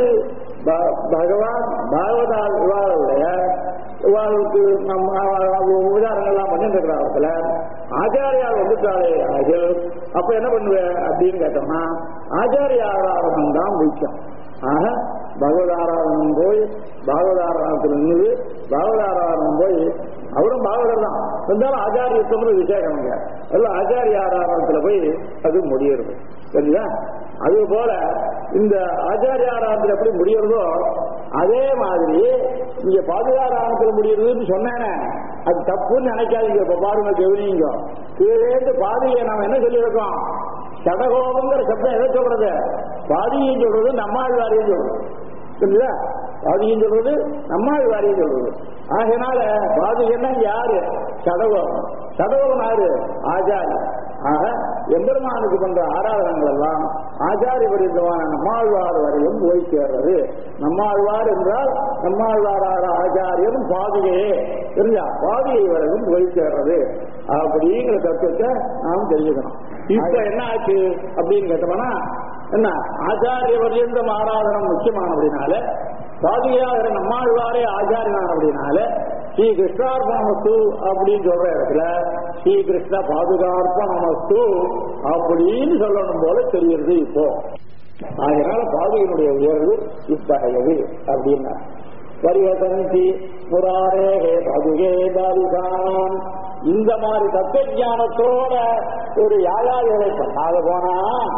ப- பகவான் பாகவதா இவாளுடைய இவாளுக்கு நம்ம உதாரணங்கள்லாம் பண்ணிட்டு இருக்கிற இடத்துல ஆச்சாரியார் வந்துட்டாலே ஆகில் அப்ப என்ன பண்ணுவேன் அப்படின்னு கேட்டோம்னா ஆச்சாரிய ஆராதனம் தான் முக்கியம் ஆக பகவதாராதனம் போய் பாகவதாராதனத்தில் நின்று பாகவதாராதனம் போய் அவரும் பாகவதர் தான் இருந்தாலும் ஆச்சாரியத்துவம் விசேஷம் இல்லையா எல்லாம் ஆச்சாரிய ஆராதனத்துல போய் அது முடியுது சரிங்களா அது போல இந்த ஆச்சாரிய ஆராதனத்தில் எப்படி முடியறதோ அதே மாதிரி நீங்க பாதுகாராதனத்துல முடியுதுன்னு சொன்னேனே அது தப்புன்னு நினைக்காதீங்க இப்ப பாருங்க கவனிங்க கீழேந்து பாதியை நாம என்ன சொல்லியிருக்கோம் சடகோபங்கிற சப்தம் எதை சொல்றது பாதியும் சொல்றது நம்மாழ்வாரையும் சொல்றது புரியுதா பாதியும் சொல்றது நம்மாழ்வாரையும் சொல்றது ஆகையினால பாதிகன்னா யாரு சடகோபம் சடகோபம் யாரு ஆச்சாரி ஆக எம்பெருமானுக்கு பண்ற ஆராதனங்கள் எல்லாம் ஆச்சாரிய பரிந்தமான நம்மாழ்வார் வரையும் போய் சேர்றது நம்மாழ்வார் என்றால் நம்மாழ்வார் ஆச்சாரியம் பாதிகையே தெரிஞ்சா பாதிகை வரையும் போய் சேர்றது அப்படிங்கிற தத்துவத்தை நாம் தெரிஞ்சுக்கணும் இப்ப என்ன ஆச்சு அப்படின்னு கேட்டோம்னா என்ன ஆச்சாரிய பரியந்தம் ஆராதனம் முக்கியமான அப்படின்னால பாதிகையாகிற நம்மாழ்வாரே ஆச்சாரியனான அப்படின்னால ஸ்ரீ கிருஷ்ணார்பணமஸ்து அப்படின்னு சொல்ற இடத்துல ஸ்ரீ கிருஷ்ண பாதுகார்ப்பணமஸ்து அப்படின்னு சொல்லணும் போல தெரியுது இப்போ அதனால பாதுகையினுடைய உயர்வு இத்தகையது அப்படின்னா பரிவசந்தி முராரேகே பதுகே பாதுகான் இந்த மாதிரி தத்துவ ஞானத்தோட ஒரு யாயாதிகளை பண்ணாத போனா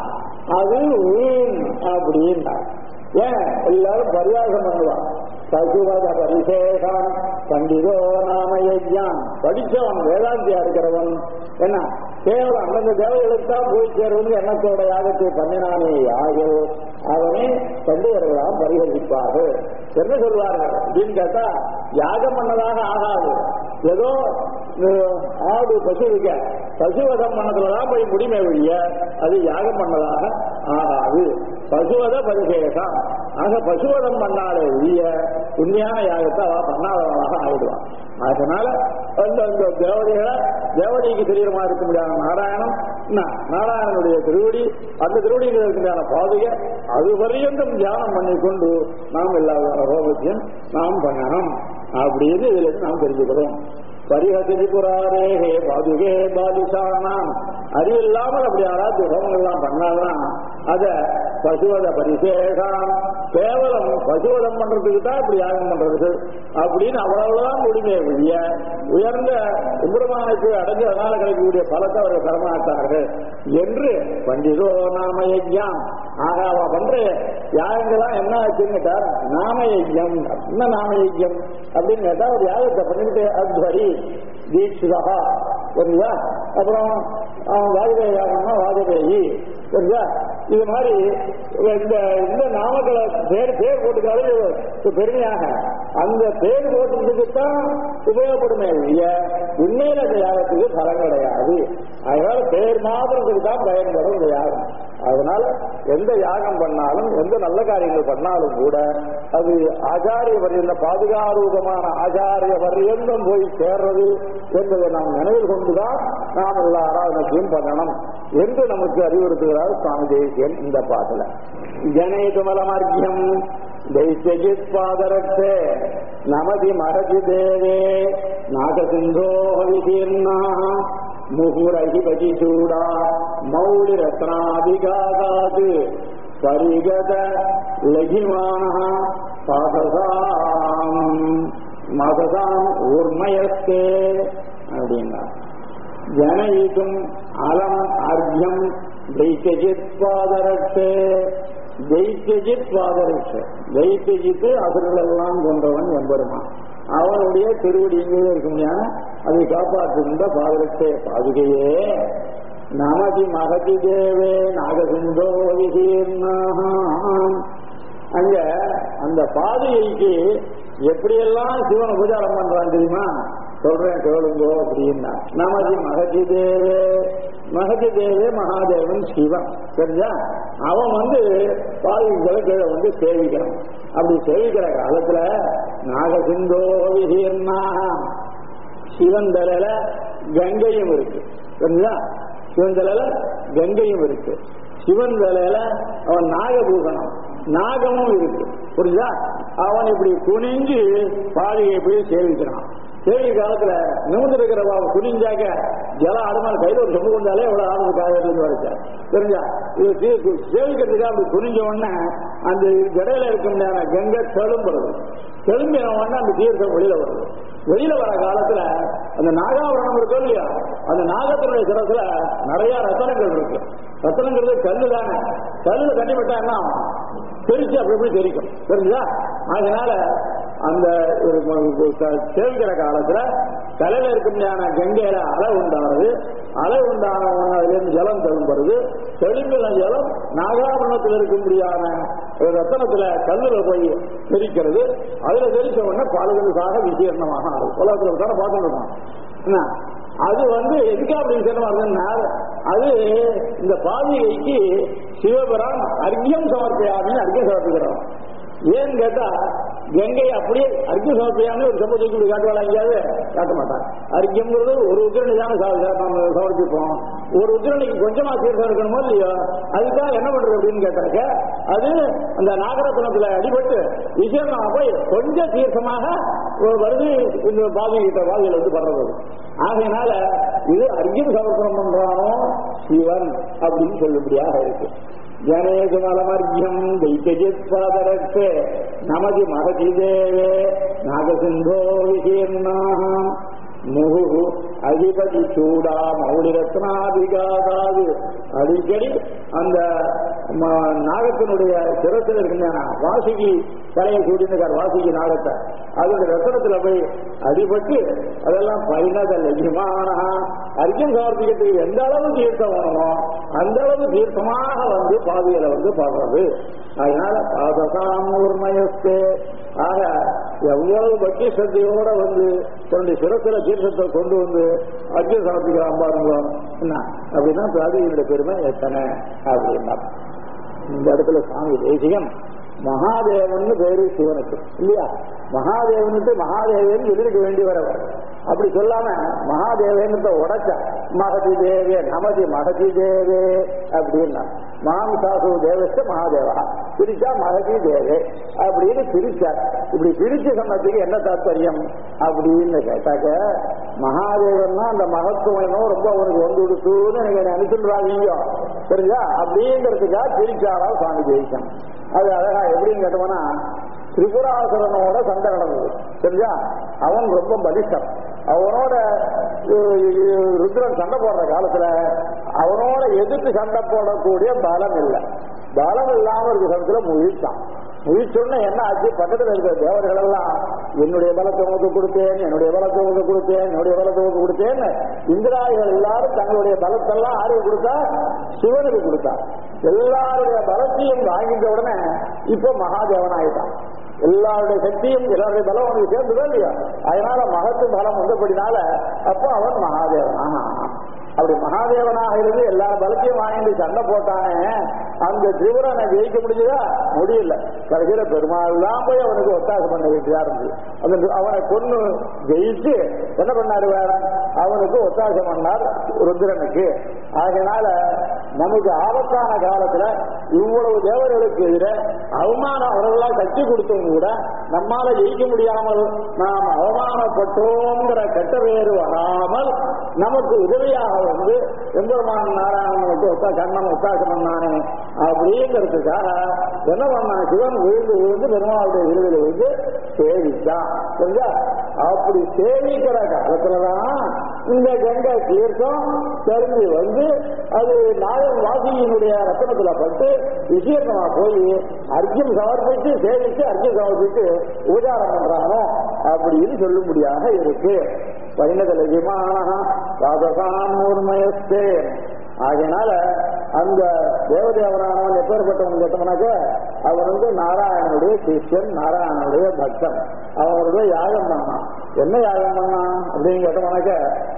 அது வீண் அப்படின்னா ஏன் எல்லாரும் பரியாசம் பண்ணுவான் சசுவத பரிசேஷம் பண்டிதோ நாம யஜ்யான் படிச்சவன் வேதாந்தியா இருக்கிறவன் என்ன கேவலம் அந்தந்த தேவைகளுக்கு தான் போய் சேருவது எண்ணத்தோட யாகத்தை பண்ணினானே யாகோ அவனை பண்டிதர்களாம் பரிகரிப்பார்கள் என்ன சொல்வார்கள் அப்படின்னு கேட்டா யாகம் பண்ணதாக ஆகாது ஏதோ அஹ், ஆடு பசு இருக்க பசுவதம் பண்ணதுலதான் போய் முடிமை ஒழிய அது யாகம் பண்ணதாக ஆகாது பசுவத பரிசேஷம் ஆக பசுவதம் பண்ணாலே ஒழிய உண்மையான யாகத்தை அவ பண்ணாதவளாக ஆயிடுவான் அதனால அந்த அந்த தேவதைகளை தேவதைக்கு தெரியுமா இருக்க முடியாத நாராயணம் என்ன, நாராயணனுடைய திருவடி அந்த திருவடியில் இருக்கின்ற பாதுகை அது பரியந்தம் தியானம் பண்ணிக்கொண்டு நாம் எல்லா ஹோமத்தையும் நாம் பண்ணணும் அப்படின்னு இதுல இருந்து நாம் தெரிஞ்சுக்கிறோம் பரிஹசி புராரேகே பாதுகே பாலிசானாம் அறிவில்லாமல் அப்படி யாராவது ஹோமங்கள் எல்லாம் பண்ணாங்கன்னா அத பசுவத பரிசேஷம் கேவலம் பசுவதம் பண்றதுக்கு தான் இப்படி யாகம் பண்றது அப்படின்னு அவ்வளவுதான் முடிமையை ஒழிய உயர்ந்த உபரமானத்தை அடைஞ்சதனால கிடைக்கக்கூடிய பலத்தை அவர்கள் தரமாட்டார்கள் என்று பண்டிதோ நாம யஜ்யம் ஆக அவ பண்ற யாகங்கள்லாம் என்ன ஆச்சுன்னு கேட்டார் நாம யஜ்யம் என்ன நாம யஜ்யம் அப்படின்னு கேட்டா ஒரு யாகத்தை பண்ணிட்டு அத்வரி தீட்சிதா சரிங்களா அப்புறம் அவன் வாஜபேயி யாகம்னா வாஜபேயி சரிங்களா இது மாதிரி இந்த இந்த நாமக்களை பேர் பேர் போட்டுக்காது பெருமையாக அந்த பேர் போட்டுறதுக்கு தான் உபயோகப்படுமே ஒழிய உண்மையில அந்த யாகத்துக்கு பலன் கிடையாது அதனால பேர் மாத்திரத்துக்கு தான் பயன்படும் இந்த யாகம் அதனால எந்த யாகம் பண்ணாலும் எந்த நல்ல காரியங்கள் பண்ணாலும் கூட அது ஆச்சாரிய பரியந்த பாதுகாரூபமான ஆச்சாரிய பரியந்தம் போய் சேர்றது என்பதை நாம் நினைவில் கொண்டுதான் நாம் எல்லா ஆராதனைக்கும் பண்ணணும் என்று நமக்கு அறிவுறுத்துகிறார் சுவாமி தேசியன் இந்த பாட்டுல ஜனேதுமலமார்க்கியம் दैत्यजित् पादरक्षे नमति महति देवे नागसिन्धोः विकीर्णाः मुहुरहिपति चूडा मौलिरत्नाभिघातात् परिगत लघिमानः पादसाम् மகதாம் ஊர்மயஸ்தே அப்படின்னா ஜனயிக்கும் அலம் அர்ஜம் தைத்தியஜித் பாதரட்சே தைத்தியஜித் பாதரட்ச தைத்தியஜித்து அசுரர்களெல்லாம் கொண்டவன் எம்பெருமான் அவனுடைய திருவடி இங்கே இருக்கும் அதை காப்பாற்றுகின்ற பாதரட்சே பாதுகையே நமதி மகதி தேவே நாகசிந்தோ விசீர்ணாம் அங்க அந்த பாதுகைக்கு எப்படியெல்லாம் சிவன் உபச்சாரம் பண்றான் தெரியுமா சொல்றேன் கேளுங்கோ அப்படின்னா நமதி மகதி தேவே மகதி தேவே மகாதேவன் சிவன் சரிஞ்சா அவன் வந்து பாதுகளை கீழே வந்து சேவிக்கிறான் அப்படி சேவிக்கிற காலத்துல நாகசிந்தோ விசீர்ணா சிவன் தலையில கங்கையும் இருக்கு சரிங்களா சிவன் தலையில கங்கையும் இருக்கு சிவன் தலையில அவன் நாகபூஷணம் நாகமும் இருக்கு புரியுதா அவன் இப்படி குனிஞ்சு பாதையை போய் சேவிக்கிறான் சேவி காலத்துல நிமிந்து இருக்கிற குனிஞ்சாக்க ஜலம் அடுமால் கையில் ஒரு சொம்பு கொண்டாலே எவ்வளவு ஆனதுக்காக இருந்து வரைச்சார் தெரிஞ்சா இது சே- சேவிக்கிறதுக்காக அப்படி குனிஞ்ச உடனே அந்த இடையில இருக்கும் கங்கை தெளும்புறது தெலும்பின உடனே அந்த தீர்த்தம் வெளியில வருது வெளியில வர காலத்துல அந்த நாகாபரணம் இருக்கும் இல்லையா அந்த நாகத்தினுடைய சிரசுல நிறைய ரத்தனங்கள் இருக்கு ரத்தனங்கிறது கல்லு தானே கல்லுல தண்ணி விட்டா என்ன ஆகும்? தெரிச்சு அப்படி இப்படி தெரிக்கும் தெரிஞ்சா அதனால அந்த ஒரு ம- க- சேவிக்கிற காலத்துல தலையில இருக்கும் ஞான கங்கையில அலை உண்டானது அலை உண்டான உடனே அதிலிருந்து ஜலம் தெலும்புறது தெலுங்குல ஜலம் நாகாபரணத்தில் இருக்கும்படியான ஒரு ரத்தனத்துல கல்லுல போய் தெரிக்கிறது அதுல தெரிச்ச உடனே பாலுகளுக்காக விசீர்ணமாக ஆகும் உலகத்துல தானே பார்த்துட்டு இருக்கோம் என்ன? அது வந்து எதுக்காக அப்படி விசேஷமா இருந்ததுன்னா அது இந்த பாதிகைக்கு சிவபுரான் அர்க்கியம் சமர்ப்பியாமின்னு அர்க்கியம் சமர்ப்பிக்கிறோம் ஏன்னு கேட்டா கங்கை அப்படியே அர்க்கியம் சமர்ப்பியாமி ஒரு சம்பவத்தை இப்படி காட்டுவாளா எங்கேயாவது காட்ட மாட்டான் அர்க்கியம்ங்கிறது ஒரு உத்திரணி தானே சா- சா- நம்ம சமர்ப்பிப்போம் ஒரு உத்திரணிக்கு கொஞ்சமா தீர்த்தம் இருக்கணுமோ இல்லையோ அதுக்காக என்ன பண்றது அப்படின்னு கேட்டாக்க அது அந்த நாகரத்னத்துல அடிபட்டு விசேஷமா போய் கொஞ்சம் தீர்த்தமாக ஒரு வருது இந்த பாதி கிட்ட பாதியில் வந்து படுறது ஆகையினால இது அர்ஜுன் சமர்ப்பணம் பண்றானோ சிவன் அப்படின்னு சொல்லும்படியாக இருக்கு ஜனேது மலமர்ஜம் தைத்தியஜித் பாதரட்சே நமதி மகதி தேவே நாகசிந்தோ விசீர்ணாம் முகு அதிபதி சூடா மௌலிரத்னாதிகாதாது அடிக்கடி அந்த ம- நாகத்தினுடைய சிரத்தில் இருக்கின்ற வாசுகி தலையை சூடினார் வாசுகி நாகத்தை அதோட ரத்தனத்துல போய் அடிபட்டு அதெல்லாம் பரிணதல் எஜமான அர்ஜுன் சமர்ப்பிக்கிறதுக்கு எந்த அளவு தீர்த்தம் வேணுமோ அந்த அளவு தீர்த்தமாக வந்து பாதையில வந்து பாடுறது அதனால பாதசாம் ஊர்மயஸ்தே ஆக எவ்வளவு பக்தி சக்தியோட வந்து தன்னுடைய சிரத்துல தீர்த்தத்தை கொண்டு வந்து அர்ஜுன் சமர்ப்பிக்கிறான் பாருங்க என்ன அப்படின்னா பாதிகளுடைய பெருமை எத்தனை அப்படின்னா இந்த இடத்துல சுவாமி தேசிகம் மகாதேவன் பேரு சிவனுக்கு இல்லையா மகாதேவனுக்கு மகாதேவன் எதிர்க்க வேண்டி வரவர் அப்படி சொல்லாம மகாதேவன் உடைச்ச மகதி தேவே நமதி மகதி தேவே அப்படின்னா மாம்சாசு தேவஸ்த மகாதேவா பிரிச்சா மகதி தேவே அப்படின்னு பிரிச்சார் இப்படி பிரிச்சு சொன்னதுக்கு என்ன தாத்பரியம் அப்படின்னு கேட்டாக்க மகாதேவன் அந்த மகத்துவம் என்னவோ ரொம்ப அவனுக்கு வந்து கொடுத்துன்னு நீங்க நினைச்சுடுறாங்க சரிங்களா அப்படிங்கிறதுக்காக பிரிச்சாரா சுவாமி ஜெயிக்கம் அது அழகா எப்படின்னு கேட்டோம்னா திரிபுராசுரனோட சண்டை நடந்தது சரியா அவன் ரொம்ப பலிஷ்டம் அவனோட அஹ், ருத்ரன் சண்டை போடுற காலத்துல அவனோட எதிர்த்து சண்டை போடக்கூடிய பலம் இல்லை பலம் இல்லாம இருக்க சமயத்துல முழிச்சான் முழிச்சோன்னா என்ன ஆச்சு பக்கத்துல இருக்கிற தேவர்கள் எல்லாம் என்னுடைய பலத்தை உனக்கு கொடுத்தேன் என்னுடைய பலத்தை உனக்கு கொடுத்தேன் என்னுடைய பலத்தை உனக்கு கொடுத்தேன்னு இந்திராதிகள் எல்லாரும் தங்களுடைய பலத்தெல்லாம் ஆர்வம் கொடுத்தா சிவனுக்கு கொடுத்தா எல்லாருடைய பலத்தையும் வாங்கிட்ட உடனே இப்ப மகாதேவன் ஆயிட்டான் எல்லாருடைய சக்தியும் எல்லாருடைய பலம் அவனுக்கு சேர்ந்துதான் இல்லையா அதனால மகத்து பலம் வந்தபடினால அப்போ அவன் மகாதேவன் ஆனா அப்படி மகாதேவனாக இருந்து எல்லா பலத்தையும் வாங்கி சண்டை போட்டானே அந்த திரிபுரனை ஜெயிக்க முடியுதா முடியல கடைசியில பெருமாள் தான் போய் அவனுக்கு ஒத்தாசம் பண்ண வேண்டியதா இருந்தது அந்த அவனை கொண்டு ஜெயிச்சு என்ன பண்ணாரு வேற அவனுக்கு ஒத்தாசம் பண்ணார் ருத்ரனுக்கு ஆகையினால நமக்கு ஆபத்தான காலத்துல இவ்வளவு தேவர்களுக்கு எதிர அவமானம் அவர்களால் கட்டி கொடுத்தும் கூட நம்மால ஜெயிக்க முடியாமல் நாம் அவமானப்பட்டோங்கிற கெட்ட பேரு வராமல் நமக்கு உதவியாக வந்து எம்பெருமான் நாராயணனுக்கு ஒத்தா கண்ணன் ஒத்தாசம் பண்ணானே அப்படிங்கிறதுக்காக என்ன பண்ணான் சிவன் விழுந்து விழுந்து பெருமாளுடைய விருதில் விழுந்து சேவிச்சான் சரிங்களா அப்படி சேவிக்கிற காலத்துலதான் இந்த கங்கை தீர்த்தம் தெரிஞ்சு வந்து அது நாயன் வாசியினுடைய ரத்தனத்துல பட்டு விசேஷமா போய் அர்ஜுன் சமர்ப்பித்து சேவிச்சு அர்ஜுன் சமர்ப்பித்து உபச்சாரம் பண்றானோ அப்படின்னு சொல்லும்படியாக இருக்கு வைணதல விமான ராதசானூர்மயஸ்தே ஆகையினால அந்த தேவதேவரானவன் எப்பேற்பட்டவன் கேட்டோம்னாக்க அவன் வந்து நாராயணனுடைய சிஷ்யன் நாராயணனுடைய பக்தன் அவனுடைய யாகம் பண்ணான் என்ன யாகம் பண்ணான் அப்படின்னு கேட்டோம்னாக்க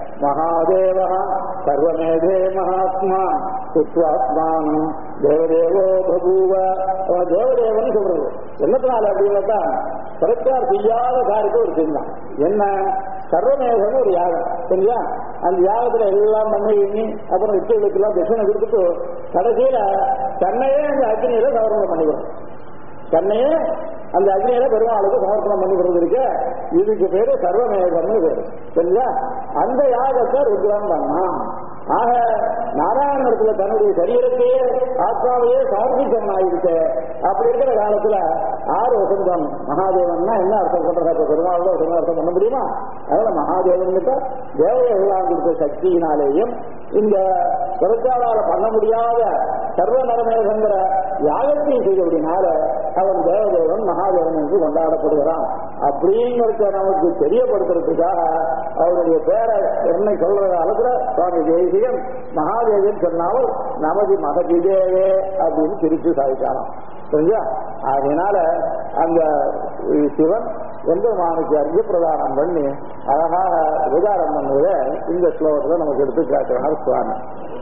மகாதேவ சர்வமேதே மகாத்மா சுத்வாத்மானம் தேவதேவோ பபூவ அவன் தேவதேவன் சொல்றது என்னத்தினால அப்படின்னாக்கா பிரச்சார் செய்யாத காரியத்தை ஒரு செஞ்சான் என்ன சர்வமேகம்னு ஒரு யாகம் சரியா அந்த யாகத்துல எல்லாம் பண்ணி எண்ணி அப்புறம் விட்டுகளுக்கு எல்லாம் தட்சிணை கொடுத்துட்டு கடைசியில தன்னையே அந்த அக்னியில சமர்ப்பணம் பண்ணிக்கிறோம் தன்னையே அந்த அக்னியில பெருமாளுக்கு சமர்ப்பணம் பண்ணிக்கிறது இருக்கு இதுக்கு பேரு சர்வமேகம்னு பேரு சரியா அந்த யாகத்தை ருத்ரன் பண்ணான் ஆக நாராயணத்துல தன்னுடைய சரீரத்தையே ஆத்மாவையே சமர்ப்பிச்சவன் ஆயிருக்கு அப்படி இருக்கிற காலத்துல ஆறு வசந்தம் மகாதேவன்னா என்ன அர்த்தம் பண்றதா இப்ப பெருமாள் வசந்த அர்த்தம் பண்ண முடியுமா அதனால மகாதேவன் கிட்ட தேவதைகளாக கொடுத்த சக்தியினாலேயும் இந்த பிரச்சாரால பண்ண முடியாத சர்வ நரமேகங்கிற யாகத்தையும் செய்தபடினால அவன் தேவதேவன் மகாதேவன் என்று கொண்டாடப்படுகிறான் அப்படிங்கிறத நமக்கு தெரியப்படுத்துறதுக்காக அவருடைய பேரை என்னை சொல்ற காலத்துல சுவாமி தேசியம் மகாதேவன் சொன்னாலும் நமது மகதிதேவே அப்படின்னு பிரித்து சாதிக்கலாம் சரியா அதனால அந்த சிவன் எம்பெருமானுக்கு அர்ஜ பிரதானம் பண்ணி அழகாக விகாரம் பண்ணுவதை இந்த ஸ்லோகத்துல நமக்கு எடுத்து காட்டுறார் சுவாமி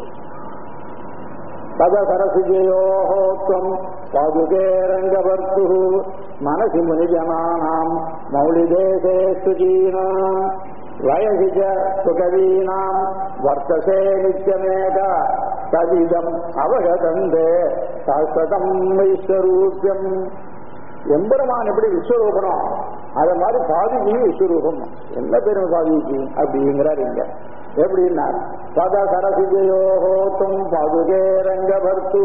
பத சரசிஜயோகம் பாதுகே ரங்கவர்த்து மனசி முனிஜனானாம் மௌலிதேசே சுஜீனாம் வயசி சுகவீனாம் வர்த்தசே நித்தியமேக ததிதம் அவகதந்தே சாஸ்வதம் வைஸ்வரூபியம் எம்பெருமான் எப்படி விஸ்வரூபனோ அத மாதிரி பாதிக்கு விஸ்வரூபம் என்ன பெருமை பாதிக்கு அப்படிங்கிறார் இங்க எப்படின்னா பத சரசிஜயோகோத்தும் பாதுகே ரங்க பர்த்து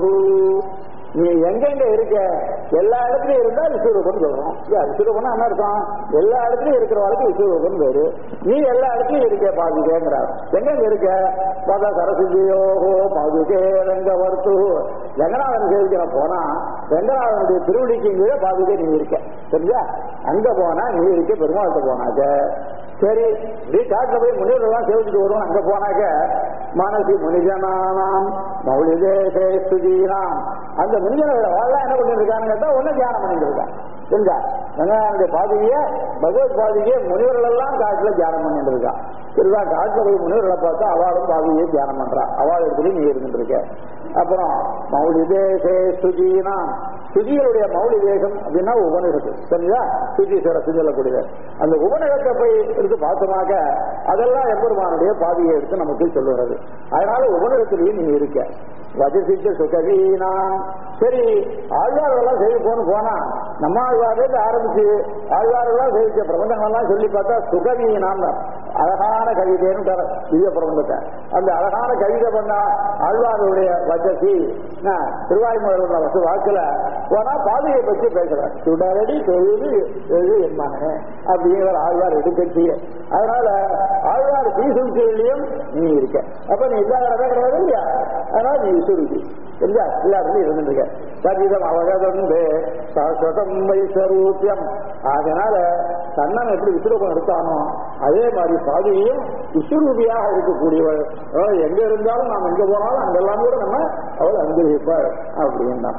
நீ எங்கெங்க இருக்க எல்லா இடத்துலயும் இருந்தா விஸ்வரூபம் சொல்றோம் விஸ்வரூபம் என்ன அர்த்தம் எல்லா இடத்துலயும் இருக்கிற வாழ்க்கை விஸ்வரூபம் பேரு நீ எல்லா இடத்துலயும் இருக்க பாதுகேங்கிறார் எங்கெங்க இருக்க பத சரசிஜயோகோ பாதுகே ரங்க பர்த்து ரங்கநாதன் சேவிக்கிற போனா ரங்கநாதனுடைய திருவடிக்கு கீழே பாதுகே நீ இருக்க சரியா அங்க போனா நீ இருக்க பெருமாள்கிட்ட போனாக்க சரி இப்படி காட்டுல போய் முனிவர்கள்லாம் சேவிச்சுட்டு வருவோம் அங்க போனாக்க மனசி முனிஜனானாம் மௌலிதேசே சுஜீனாம் அந்த முனிஜனர்கள் அவெல்லாம் என்ன பண்ணிட்டு இருக்கான்னு கேட்டா ஒன்னும் தியானம் பண்ணிட்டு இருக்கான் புரிஞ்சா வெங்காயனுடைய பாதிகைய பகவத் பாதிகைய முனிவர்கள் எல்லாம் காட்டுல தியானம் பண்ணிட்டு இருக்கா சரிதா காட்டுல போய் முனிவர்களை பார்த்தா அவளும் பாதிகையை தியானம் பண்றா அவள் இடத்துல நீ இருந்துட்டு இருக்க அப்புறம் மௌலிதேசே சுஜீனா சுஜிகளுடைய மௌலி தேசம் அப்படின்னா உபநிடத்து சரிங்களா சுஜீஸ்வர சொல்லக்கூடியது அந்த உபநிடத்தை போய் எடுத்து பார்த்தோமாக்க அதெல்லாம் எம்பெருமானுடைய பாதியை எடுத்து நமக்கு சொல்லுகிறது அதனால உபநிடத்திலேயே நீ இருக்க வஜசிச்ச சுகவீனா சரி ஆழ்வார்கள்லாம் சேவிப்போன்னு போனா நம்ம ஆழ்வார்லேருந்து ஆரம்பிச்சு ஆழ்வார்கள்லாம் சேவிச்ச பிரபந்தங்கள்லாம் சொல்லி பார்த்தா சுகவீனான் அழகான கவிதைன்னு தர திவ்ய பிரபந்தத்தை அந்த அழகான கவிதை பண்ணா ஆழ்வார்களுடைய வஜசி திருவாய்மொழி வசு வாக்குல போனா பாதையை பற்றி பேசுறார் சுடரடி தொழுது எழுது என்மான அப்படிங்கிற ஆழ்வார் எடுக்கட்சி அதனால ஆழ்வார் சீசுக்கிலையும் நீ இருக்க அப்ப நீ இல்லாத கிடையாது இல்லையா அதனால நீ சுருதி இல்லையா எல்லாருமே இருந்துருக்க சதிதம் அவகதந்து சாஸ்வதம் வைஸ்வரூபியம் அதனால கண்ணன் எப்படி விஸ்வரூபம் எடுத்தானோ அதே மாதிரி பாதியையும் விஸ்வரூபியாக இருக்கக்கூடியவள் அதாவது எங்க இருந்தாலும் நாம் எங்க போனாலும் அங்கெல்லாம் கூட நம்ம அவள் அனுபவிப்பாள் அப்படின்னா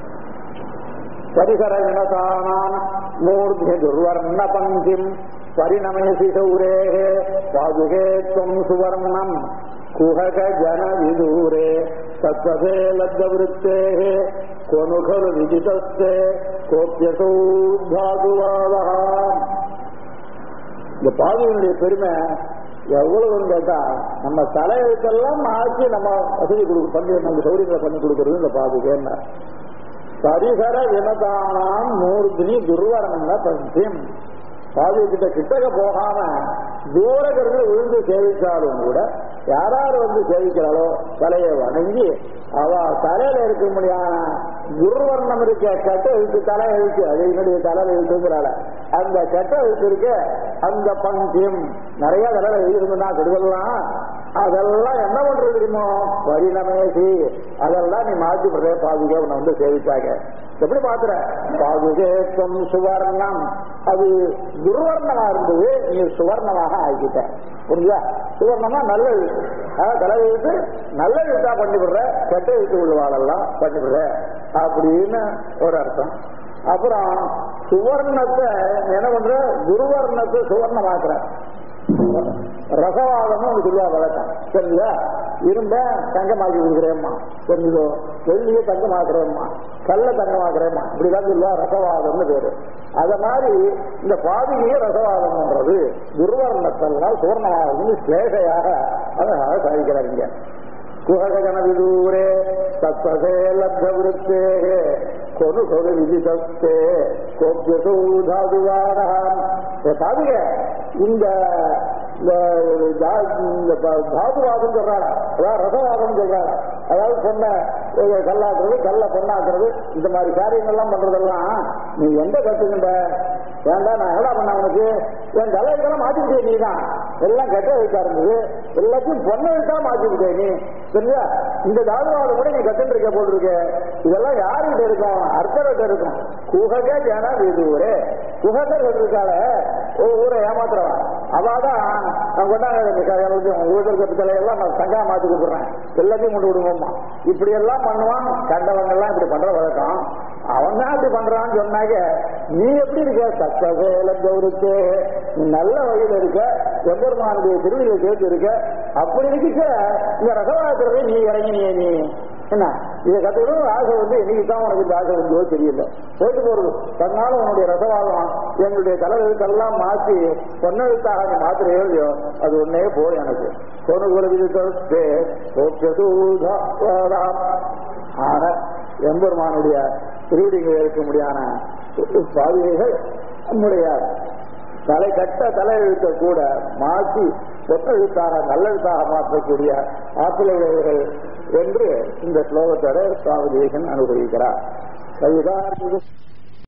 परिसर विनतानाम् मूर्ध्य दुर्वर्ण पङ्क्तिम् परिणमयसि सौरेः पादुके त्वम् सुवर्णम् குஹக ஜன விதூரே தத்வதே லப்த விருத்தே கொனுகரு விஜிதஸ்தே கோப்பியசௌ தாதுவாதா இந்த பாதையினுடைய பெருமை எவ்வளவுன்னு கேட்டா நம்ம தலையெழுத்தெல்லாம் மாற்றி நம்ம வசதி கொடுக்க பண்ணி நம்ம சௌரியங்களை பண்ணி கொடுக்கறது இந்த பாதுகை என்ன பரிசர வினதானாம் மூர்த்தினி துர்வரங்க பந்தியம் பாதுகை கிட்ட கிட்டக போகாம தூரகிறது விழுந்து சேவிச்சாலும் கூட யாராரு வந்து சேவிக்கிறாளோ தலையை வணங்கி அவ தலையில இருக்க முடியாத துர்வர்ணம் இருக்க கெட்ட எழுத்து தலை எழுத்து அது என்னுடைய தலை எழுத்துங்கிறாள அந்த கெட்ட எழுத்து இருக்க அந்த பங்கியம் நிறைய தலையில எழுதிருந்தா கெடுதல்லாம் அதெல்லாம் என்ன பண்றது தெரியுமோ பரிணமேசி அதெல்லாம் நீ மாற்றி பண்ற பாதுகை உன்னை வந்து சேவிச்சாங்க எப்படி பாக்குற பாதுகேத்தம் சுவர்ணம் அது துர்வர்ணமா இருந்தது நீ சுவர்ணமாக ஆக்கிட்ட புரியுதா சுவர்ணமா நல்ல எழுத்து அதாவது தலை எழுத்து நல்ல எழுத்தா பண்ணி விடுற கெட்ட எழுத்து உள்ளவாளெல்லாம் பண்ணி விடுற அப்படின்னு ஒரு அர்த்தம் அப்புறம் சுவர்ணத்தை என்ன பண்ற துர்வர்ணத்தை சுவர்ணமாக்குற ரசவாதம்னு ஒன்று சொல்லுவா வழக்கம் சரிங்களா இரும்ப தங்கமாக்கி கொடுக்குறேம்மா தெரிஞ்சுதோ வெள்ளியை தங்கமாக்குறேம்மா கல்ல தங்கமாக்குறேம்மா இப்படிதான் சொல்லுவா ரசவாதம்னு பேரு அத மாதிரி இந்த பாதிகையே ரசவாதம் பண்றது துர்வர்ணத்தெல்லாம் சுவர்ணவாதம்னு சேஷையாக அழகாக சாதிக்கிறாங்க குஹகணவிதூரே தத்வசே லப்த விருத்தே கொனு கொனு விதிதஸ்தே கோப்பியசூதாதுவான சாதிக இந்த தாதுவாதம் சொல்றாங்க அதாவது ரசவாதம் சொல்றாங்க அதாவது பொண்ணை கல்லாக்குறது கல்ல பொண்ணாக்குறது இந்த மாதிரி காரியங்கள்லாம் பண்றதெல்லாம் நீ எந்த கத்துக்கிட்ட வேண்டாம் நான் என்ன பண்ண உனக்கு என் தலைவர்களெல்லாம் மாத்திக்கிட்டே நீ தான் எல்லாம் கெட்ட வைக்கா இருந்தது எல்லாத்தையும் பொண்ணை விட்டா மாத்திக்கிட்டே நீ சரியா இந்த தாதுவாதம் கூட நீ கத்துட்டு இருக்க போட்டிருக்க இதெல்லாம் யாருகிட்ட இருக்கும் அர்த்தர்கிட்ட இருக்கும் குகக ஜன வீதூரே குககர் இருக்கால ஊரை ஏமாத்துறவன் அவாதான் நான் கொண்டாங்க ஊருக்கு தலையெல்லாம் நான் தங்கா மாத்தி கொடுக்குறேன் எல்லாத்தையும் கொண்டு விடுவோம்மா இப்படி எல்லாம் பண்ணுவான் கண்டவங்க எல்லாம் இப்படி பண்ற வழக்கம் அவன் தான் இப்படி பண்றான்னு சொன்னாக்க நீ எப்படி இருக்க சத்தவேல கௌரித்து நீ நல்ல வழியில இருக்க எம்பெருமானுடைய திருவிழியை சேர்த்து இருக்க அப்படி இருக்க இந்த ரசவாதத்துல நீ இறங்கினிய நீ என்ன இதை கத்துக்கணும் ஆசை வந்து என்னைக்கு தான் உனக்கு இந்த ஆசை வந்தோ தெரியல போயிட்டு போறது தன்னால உன்னுடைய ரசவாதம் எங்களுடைய தலைவருக்கெல்லாம் மாற்றி பொன்னெழுத்தாக நீ மாத்திரையோ இல்லையோ அது ஒன்னே போய் எனக்கு ஆன எம்பெருமானுடைய திருவிடிகள் இருக்க முடியாத பாவிகைகள் நம்முடைய தலை கட்ட தலை எழுத்த கூட மாற்றி ஒத்தெழுத்தாக நல்லெழுத்தாக மாற்றக்கூடிய ஆற்றலுடையவர்கள் என்று இந்த ஸ்லோகத்தோட சுவாமி தேசன் அனுபவிக்கிறார் கவிதா